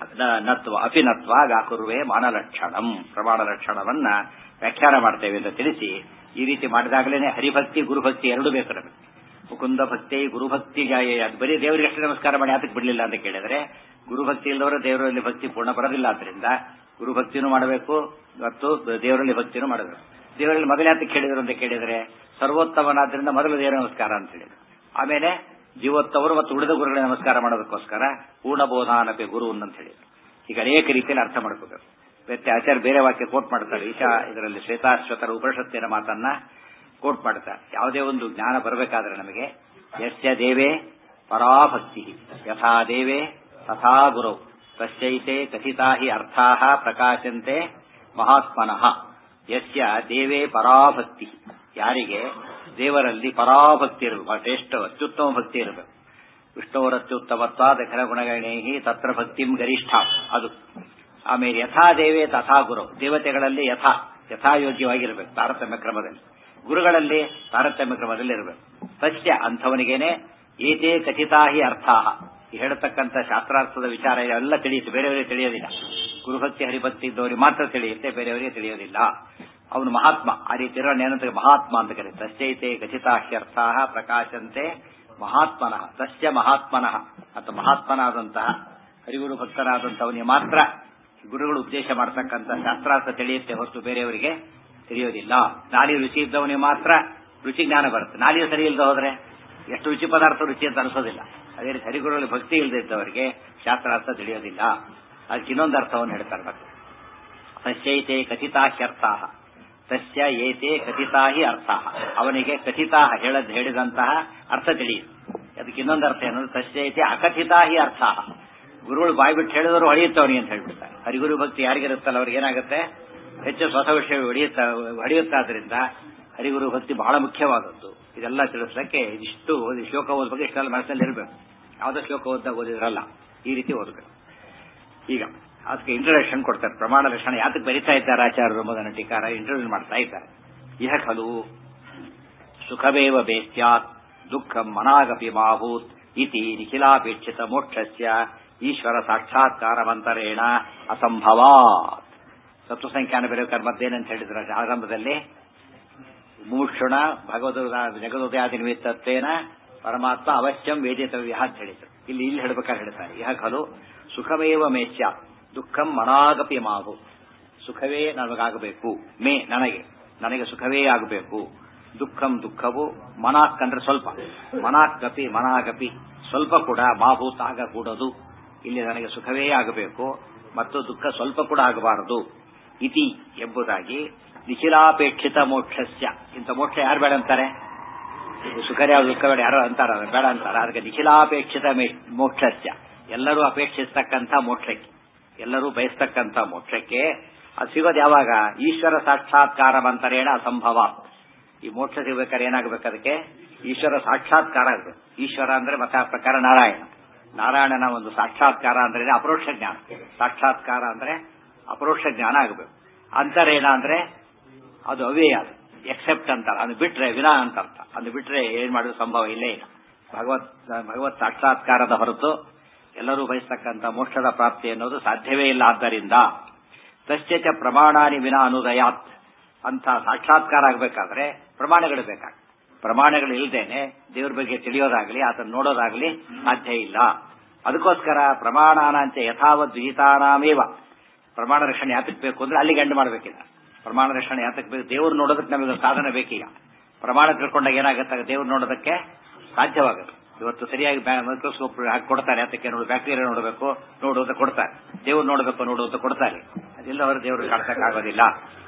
ನ- ನತ್ವ ಅಪಿನತ್ವ ಗಾಕುರುವೆ ಮಾನಲಕ್ಷಣಂ ಪ್ರಮಾಣ ಲಕ್ಷಣವನ್ನ ವ್ಯಾಖ್ಯಾನ ಮಾಡ್ತೇವೆ ಅಂತ ತಿಳಿಸಿ ಈ ರೀತಿ ಮಾಡಿದಾಗಲೇ ಹರಿಭಕ್ತಿ ಗುರುಭಕ್ತಿ ಎರಡೂ ಬೇಕು ನಮಗೆ ಮುಕುಂದ ಭಕ್ತಿ ಗುರುಭಕ್ತಿ ಜಾಯ ಅದು ಬರೀ ದೇವರಿಗೆ ಅಷ್ಟೇ ನಮಸ್ಕಾರ ಮಾಡಿ ಅದಕ್ಕೆ ಬಿಡಲಿಲ್ಲ ಅಂತ ಕೇಳಿದ್ರೆ ಗುರುಭಕ್ತಿ ಇಲ್ಲದವರು ದೇವರಲ್ಲಿ ಭಕ್ತಿ ಪೂರ್ಣ ಬರೋದಿಲ್ಲ ಆದ್ರಿಂದ ಗುರುಭಕ್ತಿನೂ ಮಾಡಬೇಕು ಮತ್ತು ದೇವರಲ್ಲಿ ಭಕ್ತಿನೂ ಮಾಡಬೇಕು ದೇವರಲ್ಲಿ ಮೊದಲೇ ಅಂತ ಕೇಳಿದ್ರು ಅಂತ ಕೇಳಿದ್ರೆ ಸರ್ವೋತ್ತಮನಾದ್ರಿಂದ ಮೊದಲು ದೇವರ ನಮಸ್ಕಾರ ಅಂತ ಹೇಳಿದ್ರು ಆಮೇಲೆ ಜೀವೋತ್ತವರು ಮತ್ತು ಉಳಿದ ಗುರುಗಳಿಗೆ ನಮಸ್ಕಾರ ಮಾಡೋದಕ್ಕೋಸ್ಕರ ಪೂರ್ಣಬೋಧಾನಪಿ ಗುರು ಅಂತ ಹೇಳಿದ್ರು ಈಗ ಅನೇಕ ರೀತಿಯಲ್ಲಿ ಅರ್ಥ ಮಾಡ್ಕೋಬೇಕು ಮತ್ತೆ ಆಚಾರ್ಯ ಬೇರೆ ವಾಕ್ಯ ಕೋಟ್ ಮಾಡ್ತಾರೆ ಈಶಾ ಇದರಲ್ಲಿ ಶ್ವೇತಾಶ್ವತರ ಉಪನಿಷತ್ತಿನ ಮಾತನ್ನ ಕೋಟ್ ಮಾಡ್ತಾರೆ ಯಾವುದೇ ಒಂದು ಜ್ಞಾನ ಬರಬೇಕಾದ್ರೆ ನಮಗೆ ಯಸ್ಯ ದೇವೇ ಪರಾಭಕ್ತಿ ಯಥಾ ದೇವೇ ತಥಾ ಗುರು ತಸ್ಯೈತೆ ಕಥಿತಾ ಹಿ ಅರ್ಥಾ ಪ್ರಕಾಶಂತೆ ಮಹಾತ್ಮನಃ ಯಸ್ಯ ದೇವೇ ಪರಾಭಕ್ತಿ ಯಾರಿಗೆ ದೇವರಲ್ಲಿ ಪರಾಭಕ್ತಿ ಇರಬೇಕು ಶ್ರೇಷ್ಠ ಅತ್ಯುತ್ತಮ ಭಕ್ತಿ ಇರಬೇಕು ವಿಷ್ಣುವರತ್ಯುತ್ತಮತ್ವಾದ ಗುಣಗಣೇಹಿ ತತ್ರ ಭಕ್ತಿಂ ಗರಿಷ್ಠ ಅದು ಆಮೇಲೆ ಯಥಾ ದೇವೇ ತಥಾ ಗುರು ದೇವತೆಗಳಲ್ಲಿ ಯಥಾ ಯಥಾಯೋಗ್ಯವಾಗಿರಬೇಕು ತಾರತಮ್ಯ ಕ್ರಮದಲ್ಲಿ ಗುರುಗಳಲ್ಲಿ ತಾರತಮ್ಯ ಕ್ರಮದಲ್ಲಿ ಇರಬೇಕು ಸತ್ಯ ಅಂಥವನಿಗೇನೆ ಏತೇ ಕಥಿತಾ ಹಿ ಅರ್ಥಾ ಈ ಹೇಳತಕ್ಕಂಥ ಶಾಸ್ತ್ರಾರ್ಥದ ವಿಚಾರ ಎಲ್ಲ ತಿಳಿಯುತ್ತೆ ಬೇರೆಯವರಿಗೆ ತಿಳಿಯೋದಿಲ್ಲ ಗುರುಭಕ್ತಿ ಹರಿಭಕ್ತಿ ಇದ್ದವರಿಗೆ ಮಾತ್ರ ತಿಳಿಯುತ್ತೆ ಬೇರೆಯವರಿಗೆ ತಿಳಿಯೋದಿಲ್ಲ ಅವನು ಮಹಾತ್ಮ ಆ ರೀತಿ ಇರೋ ಏನಂತ ಮಹಾತ್ಮ ಅಂತ ಕರೀತಾರೆ ತಸ್ಯೈತೆ ಕಥಿತಾ ಹ್ಯರ್ಥಾ ಪ್ರಕಾಶಂತೆ ಮಹಾತ್ಮನಃ ತಸ್ಯ ಮಹಾತ್ಮನಃ ಅಥವಾ ಮಹಾತ್ಮನಾದಂತಹ ಹರಿಗುರು ಭಕ್ತರಾದಂಥವನಿಗೆ ಮಾತ್ರ ಗುರುಗಳು ಉಪದೇಶ ಮಾಡತಕ್ಕಂಥ ಶಾಸ್ತ್ರಾರ್ಥ ತಿಳಿಯುತ್ತೆ ಹೊರತು ಬೇರೆಯವರಿಗೆ ತಿಳಿಯೋದಿಲ್ಲ ನಾಲಿ ರುಚಿ ಇದ್ದವನಿಗೆ ಮಾತ್ರ ರುಚಿ ಜ್ಞಾನ ಬರುತ್ತೆ ನಾಲಿಗೆ ಸರಿ ಇಲ್ಲದೆ ಹೋದ್ರೆ ಎಷ್ಟು ರುಚಿ ಪದಾರ್ಥ ರುಚಿ ಅಂತ ಅನಿಸೋದಿಲ್ಲ ಅದೇ ರೀತಿ ಹರಿಗುರುಗಳಲ್ಲಿ ಭಕ್ತಿ ಇಲ್ಲದೆ ಇದ್ದವರಿಗೆ ಶಾಸ್ತ್ರಾರ್ಥ ತಿಳಿಯೋದಿಲ್ಲ ಅದಕ್ಕೆ ಇನ್ನೊಂದು ಅರ್ಥವನ್ನು ಹೇಳ್ತಾರೆ ಮತ್ತೆ ತಸ್ಯೈತೆ ಕಥಿತಾಹ್ಯರ್ಥ ತಸ್ಯ ಏತೆ ಕಥಿತಾ ಹಿ ಅರ್ಥ ಅವನಿಗೆ ಕಥಿತಾ ಹೇಳದ್ ಹೇಳಿದಂತಹ ಅರ್ಥ ತಿಳಿಯಿತು ಅದಕ್ಕೆ ಇನ್ನೊಂದು ಅರ್ಥ ಏನಂದ್ರೆ ತಸ್ಯೈತೆ ಅಕಥಿತಾ ಹಿ ಅರ್ಥ ಗುರುಗಳು ಬಾಯಿ ಬಿಟ್ಟು ಹೇಳಿದವರು ಹೊಳೆಯುತ್ತವನಿ ಅಂತ ಹೇಳ್ಬಿಡ್ತಾರೆ ಹರಿಗುರು ಭಕ್ತಿ ಯಾರಿಗಿರುತ್ತಲ್ಲ ಅವ್ರಿಗೆ ಏನಾಗುತ್ತೆ ಹೆಚ್ಚು ಹೊಸ ವಿಷಯ ಹೊಡೆಯುತ್ತಾ ಹೊಡೆಯುತ್ತಾದ್ರಿಂದ ಹರಿಗುರು ಭಕ್ತಿ ಬಹಳ ಮುಖ್ಯವಾದದ್ದು ಇದೆಲ್ಲ ತಿಳಿಸ್ಲಿಕ್ಕೆ ಇದಿಷ್ಟು ಓದಿ ಶ್ಲೋಕ ಓದ್ಬೇಕು ಇಷ್ಟೆಲ್ಲ ಮನಸ್ಸಲ್ಲಿ ಇರಬೇಕು ಯಾವುದೋ ಶ್ಲೋಕ ಓದ್ದಾಗ ಓದಿದ್ರಲ್ಲ ಈ ರೀತಿ ಓದಬೇಕು ಈಗ ಅದಕ್ಕೆ ಇಂಟ್ರಡಕ್ಷನ್ ಕೊಡ್ತಾರೆ ಪ್ರಮಾಣ ಲಕ್ಷಣ ಯಾತಕ್ಕೆ ಬರಿತಾ ಇದ್ದಾರೆ ಆಚಾರ್ಯರು ಮೊದಲ ಟೀಕಾರ ಇಂಟರ್ವ್ಯೂ ಮಾಡ್ತಾ ಇದ್ದಾರೆ ಇಹ ಖಲು ಸುಖವೇವ ಬೇಸ್ಯಾತ್ ದುಃಖಂ ಮನಾಗಪಿ ಮಾಭೂತ್ ಇತಿ ನಿಖಿಲಾಪೇಕ್ಷಿತ ಮೋಕ್ಷಸ್ಯ ಈಶ್ವರ ಸಾಕ್ಷಾತ್ಕಾರವಂತರೇಣ ಅಸಂಭವಾತ್ ಸತ್ವ ಸಂಖ್ಯಾನ ಬೇರೆ ಮದ್ದೇನಂತ ಹೇಳಿದ್ರ ಆರಂಭದಲ್ಲಿ ಮೂಕ್ಷಣ ಭಗವದ್ ಜಗದೋದಯಾದಿ ನಿಮಿತ್ತತ್ವೇನ ಪರಮಾತ್ಮ ಅವಶ್ಯಂ ವೇದಿತವ್ಯ ಅಂತ ಹೇಳಿದ್ರು ಇಲ್ಲಿ ಇಲ್ಲಿ ಹೇಳ್ಬೇಕಾದ್ರೆ ಹೇಳ್ತಾರೆ ಇಹ ಖಲು ಸುಖಮೇವ ಮೇಚ್ಯ ದುಃಖಂ ಮನಾಗಪಿ ಮಾವು ಸುಖವೇ ನನಗಾಗಬೇಕು ಮೇ ನನಗೆ ನನಗೆ ಸುಖವೇ ಆಗಬೇಕು ದುಃಖಂ ದುಃಖವು ಮನಾಕ್ ಅಂದ್ರೆ ಸ್ವಲ್ಪ ಮನಾಕಪಿ ಮನಾಗಪಿ ಸ್ವಲ್ಪ ಕೂಡ ಮಾಭೂತ್ ಆಗಕೂಡದು ಇಲ್ಲಿ ನನಗೆ ಸುಖವೇ ಆಗಬೇಕು ಮತ್ತು ದುಃಖ ಸ್ವಲ್ಪ ಕೂಡ ಆಗಬಾರದು ಇತಿ ಎಂಬುದಾಗಿ ನಿಖಿಲಾಪೇಕ್ಷಿತ ಮೋಕ್ಷಸ್ಯ ಇಂಥ ಮೋಕ್ಷ ಯಾರು ಬೇಡ ಅಂತಾರೆ ಸುಖರೇ ದುಃಖ ಬೇಡ ಯಾರು ಅಂತಾರ ಬೇಡ ಅಂತಾರ ಅದಕ್ಕೆ ನಿಖಿಲಾಪೇಕ್ಷಿತ ಮೋಕ್ಷಸ್ಯ ಎಲ್ಲರೂ ಅಪೇಕ್ಷಿಸ್ತಕ್ಕಂಥ ಮೋಕ್ಷಕ್ಕೆ ಎಲ್ಲರೂ ಬಯಸ್ತಕ್ಕಂಥ ಮೋಕ್ಷಕ್ಕೆ ಅದು ಸಿಗೋದು ಯಾವಾಗ ಈಶ್ವರ ಸಾಕ್ಷಾತ್ಕಾರ ಮಂತರೇಣ ಅಸಂಭವ ಈ ಮೋಕ್ಷ ಸಿಗ್ಬೇಕಾದ್ರೆ ಏನಾಗಬೇಕು ಅದಕ್ಕೆ ಈಶ್ವರ ಸಾಕ್ಷಾತ್ಕಾರ ಆಗಬೇಕು ಈಶ್ವರ ಅಂದ್ರೆ ಮತ್ತೆ ಆ ಪ್ರಕಾರ ನಾರಾಯಣ ನಾರಾಯಣನ ಒಂದು ಸಾಕ್ಷಾತ್ಕಾರ ಅಂದ್ರೆ ಅಪರೋಕ್ಷ ಜ್ಞಾನ ಸಾಕ್ಷಾತ್ಕಾರ ಅಂದ್ರೆ ಅಪರೋಕ್ಷ ಜ್ಞಾನ ಆಗಬೇಕು ಅಂತರೇಣ ಅಂದ್ರೆ ಅದು ಅವ್ಯಯ ಅದು ಎಕ್ಸೆಪ್ಟ್ ಅಂತಾರೆ ಅದು ಬಿಟ್ರೆ ವಿನಾ ಅಂತ ಅರ್ಥ ಅದು ಬಿಟ್ರೆ ಏನ್ ಮಾಡೋದು ಸಂಭವ ಇಲ್ಲೇ ಇಲ್ಲ ಭಗವತ್ ಭಗವತ್ ಸಾಕ್ಷಾತ್ಕಾರದ ಹೊರತು ಎಲ್ಲರೂ ಬಯಸ್ತಕ್ಕಂಥ ಮೋಕ್ಷದ ಪ್ರಾಪ್ತಿ ಅನ್ನೋದು ಸಾಧ್ಯವೇ ಇಲ್ಲ ಆದ್ದರಿಂದ ತಶ್ಚ ಪ್ರಮಾಣಾನಿ ವಿನ ಅನುದಯಾತ್ ಅಂತ ಸಾಕ್ಷಾತ್ಕಾರ ಆಗಬೇಕಾದ್ರೆ ಪ್ರಮಾಣಗಳು ಬೇಕಾಗ ಪ್ರಮಾಣಗಳು ಇಲ್ಲದೇನೆ ದೇವ್ರ ಬಗ್ಗೆ ತಿಳಿಯೋದಾಗ್ಲಿ ಆತನ ನೋಡೋದಾಗ್ಲಿ ಸಾಧ್ಯ ಇಲ್ಲ ಅದಕ್ಕೋಸ್ಕರ ಪ್ರಮಾಣಾನಾಂಚ ಯಥಾವತ್ ವಿಹಿತಾನಾಮೇವ ಪ್ರಮಾಣ ರಕ್ಷಣೆ ಯಾತಕ್ಕೆ ಬೇಕು ಅಂದ್ರೆ ಅಲ್ಲಿಗೆ ಎಂಡ್ ಮಾಡಬೇಕಿಲ್ಲ ಪ್ರಮಾಣ ರಕ್ಷಣೆ ಯಾತಕ್ಕೆ ಬೇಕು ದೇವ್ರು ನೋಡೋದಕ್ಕೆ ನಮಗೆ ಸಾಧನ ಬೇಕೀಗ ಪ್ರಮಾಣ ತಿಳ್ಕೊಂಡಾಗ ಏನಾಗುತ್ತೆ ದೇವ್ರು ನೋಡೋದಕ್ಕೆ ಸಾಧ್ಯವಾಗುತ್ತೆ ಇವತ್ತು ಸರಿಯಾಗಿ ಮೈಕ್ರೋಸ್ಕೋಪ್ ಹಾಕಿ ಕೊಡ್ತಾರೆ ಅದಕ್ಕೆ ನೋಡು ಬ್ಯಾಕ್ಟೀರಿಯಾ ನೋಡಬೇಕು ನೋಡುವಂತ ಕೊಡ್ತಾರೆ ದೇವ್ರು ನೋಡಬೇಕು ನೋಡುವಂತ ಕೊಡ್ತಾರೆ ಅದೆಲ್ಲ ಅವರು ದೇವರು ಕಾಡ್ಸಕ್ಕಾಗೋದಿಲ್ಲ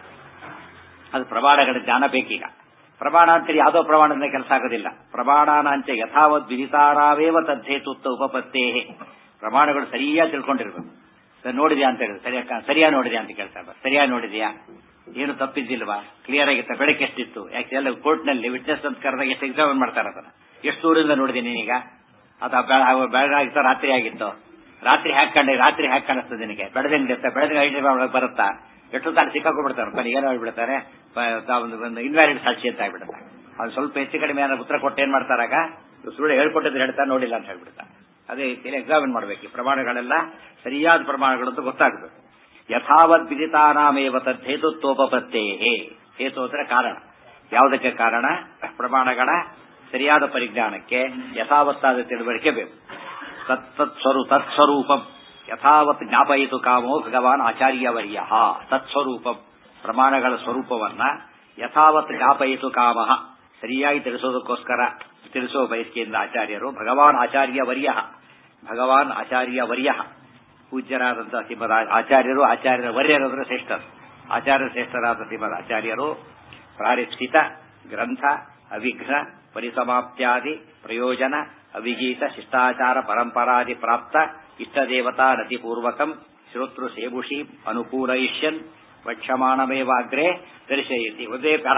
ಅದು ಪ್ರಮಾಣಗಳ ಜ್ಞಾನ ಬೇಕೀಗ ಪ್ರಮಾಣ ಅಂತೇಳಿ ಯಾವುದೋ ಪ್ರಮಾಣದಿಂದ ಕೆಲಸ ಆಗೋದಿಲ್ಲ ಪ್ರಮಾಣಾನಾಂಚ ಯಥಾವತ್ ವಿಧಿತಾರಾವೇವ ತದ್ದೇತುತ್ತ ಉಪಪತ್ತೇ ಪ್ರಮಾಣಗಳು ಸರಿಯಾಗಿ ತಿಳ್ಕೊಂಡಿರ್ಬೇಕು ನೋಡಿದ್ಯಾ ಅಂತ ಹೇಳಿದ್ರು ಸರಿಯಾ ಸರಿಯಾ ನೋಡಿದ್ಯಾ ಅಂತ ಕೇಳ್ತಾರೆ ಸರಿಯಾ ನೋಡಿದ್ಯಾ ಏನು ತಪ್ಪಿದ್ದಿಲ್ವಾ ಕ್ಲಿಯರ್ ಆಗಿತ್ತ ಬೆಳಗ್ಗೆ ಎಷ್ಟಿತ್ತು ಯಾಕೆ ಎಲ್ಲ ಕೋರ್ಟ್ನಲ್ಲಿ ವಿಟ್ನೆಸ್ ಅಂತ ಕರೆದಾಗ ಎಷ್ಟು ಎಕ್ಸಾಮಿನ್ ಮಾಡ್ತಾರೆ ಅದನ್ನ ಎಷ್ಟು ದೂರದಿಂದ ನೋಡಿದೆ ನೀನೀಗ ಅದು ಬೆಳಗಾಗಿತ್ತು ರಾತ್ರಿ ಆಗಿತ್ತು ರಾತ್ರಿ ಹಾಕೊಂಡೆ ರಾತ್ರಿ ಹಾಕಿ ಕಾಣಿಸ್ತದೆ ನಿನಗೆ ಬೆಳದಿಂಗ್ ಬೆಳದಿಂಗ್ ಐಡಿ ಬರುತ್ತಾ ಎಷ್ಟು ತಾನು ಸಿಕ್ಕಾಕೊಂಡ್ಬಿಡ್ತಾರೆ ಕೊನೆ ಏನೋ ಹೇಳ್ಬಿಡ್ತಾರೆ ಒಂದು ಇನ್ವ್ಯಾಲಿಡ್ ಸಾಕ್ಷಿ ಅಂತ ಆಗ್ಬಿಡುತ್ತೆ ಅದು ಸ್ವಲ್ಪ ಹೆಚ್ಚು ಕಡಿಮೆ ಏನಾದ್ರು ಉತ್ತರ ಕೊಟ್ಟು ಏನ್ ಮಾಡ್ತಾರಾಗ ಸುಳ್ಳು ಹೇಳ್ಕೊಟ್ಟಿದ್ರೆ ಹೇಳ್ತಾ ನೋಡಿಲ್ಲ ಅಂತ ಹೇಳ್ಬಿಡ್ತಾರೆ ಅದೇ ರೀತಿಯಲ್ಲಿ ಎಕ್ಸಾಮಿನ್ ಮಾಡಬೇಕು ಈ ಪ್ರಮಾಣಗಳೆಲ್ಲ ಸರಿಯಾದ ಪ್ರಮಾಣಗಳು ಅಂತ ಗೊತ್ತಾಗಬೇಕು ಯಥಾವತ್ ವಿದಿತಾನಾಮೇವ ತದ್ದೇತುತ್ವೋಪತ್ತೇ ಹೇತು ಅಂದ್ರೆ ಕಾರಣ ಯಾವುದಕ್ಕೆ ಕಾರಣ ಪ್ರಮಾಣಗಳ ಸರಿಯಾದ ಪರಿಜ್ಞಾನಕ್ಕೆ ಯಥಾವತ್ತಾದ ತಿಳುವಳಿಕೆ ಬೇಕು ತತ್ಸ್ವರೂ ತತ್ಸ್ವರೂಪಂ ಯಥಾವತ್ ಜ್ಞಾಪಯಿತು ಕಾಮೋ ಭಗವಾನ್ ಆಚಾರ್ಯವರ್ಯ ತತ್ಸ್ವರೂಪಂ ಪ್ರಮಾಣಗಳ ಸ್ವರೂಪವನ್ನ ಯಥಾವತ್ ಜ್ಞಾಪಯಿತು ಕಾಮ ಸರಿಯಾಗಿ ತಿಳಿಸೋದಕ್ಕೋಸ್ಕರ ತಿಳಿಸೋ ಬಯಸಿಕೆಯಿಂದ ಆಚಾರ್ಯರು ಭಗವಾನ್ ಆಚಾರ್ಯವರ್ಯ ಭಗವಾನ್ ಆಚಾರ್ಯವರ್ಯ ಪೂಜ್ಯರಾದಂತಹ ಶ್ರೀಮದ ಆಚಾರ್ಯರು ಆಚಾರ್ಯರ ವರ್ಯರಾದ್ರೆ ಶ್ರೇಷ್ಠರು ಆಚಾರ್ಯ ಶ್ರೇಷ್ಠರಾದ ಶ್ರೀಮದ ಆಚಾರ್ಯರು ಪ್ರಾರಿಪ್ಸಿತ ಗ್ರಂಥ ಅವಿಘ್ನ ಪರಿಸಮಾಪ್ತ್ಯಾದಿ ಪ್ರಯೋಜನ ಅವಿಗೀತ ಶಿಷ್ಟಾಚಾರ ಪರಂಪರಾದಿ ಪ್ರಾಪ್ತ ಇಷ್ಟದೇವತಾ ನತಿಪೂರ್ವಕಂ ಶ್ರೋತೃ ಸೇಬುಷಿ ಅನುಕೂಲಯಿಷ್ಯನ್ ವಕ್ಷಮಾಣಮೇವಾಗ್ರೆ ದರ್ಶಯತಿ ಒಂದೇ ಪ್ಯಾರ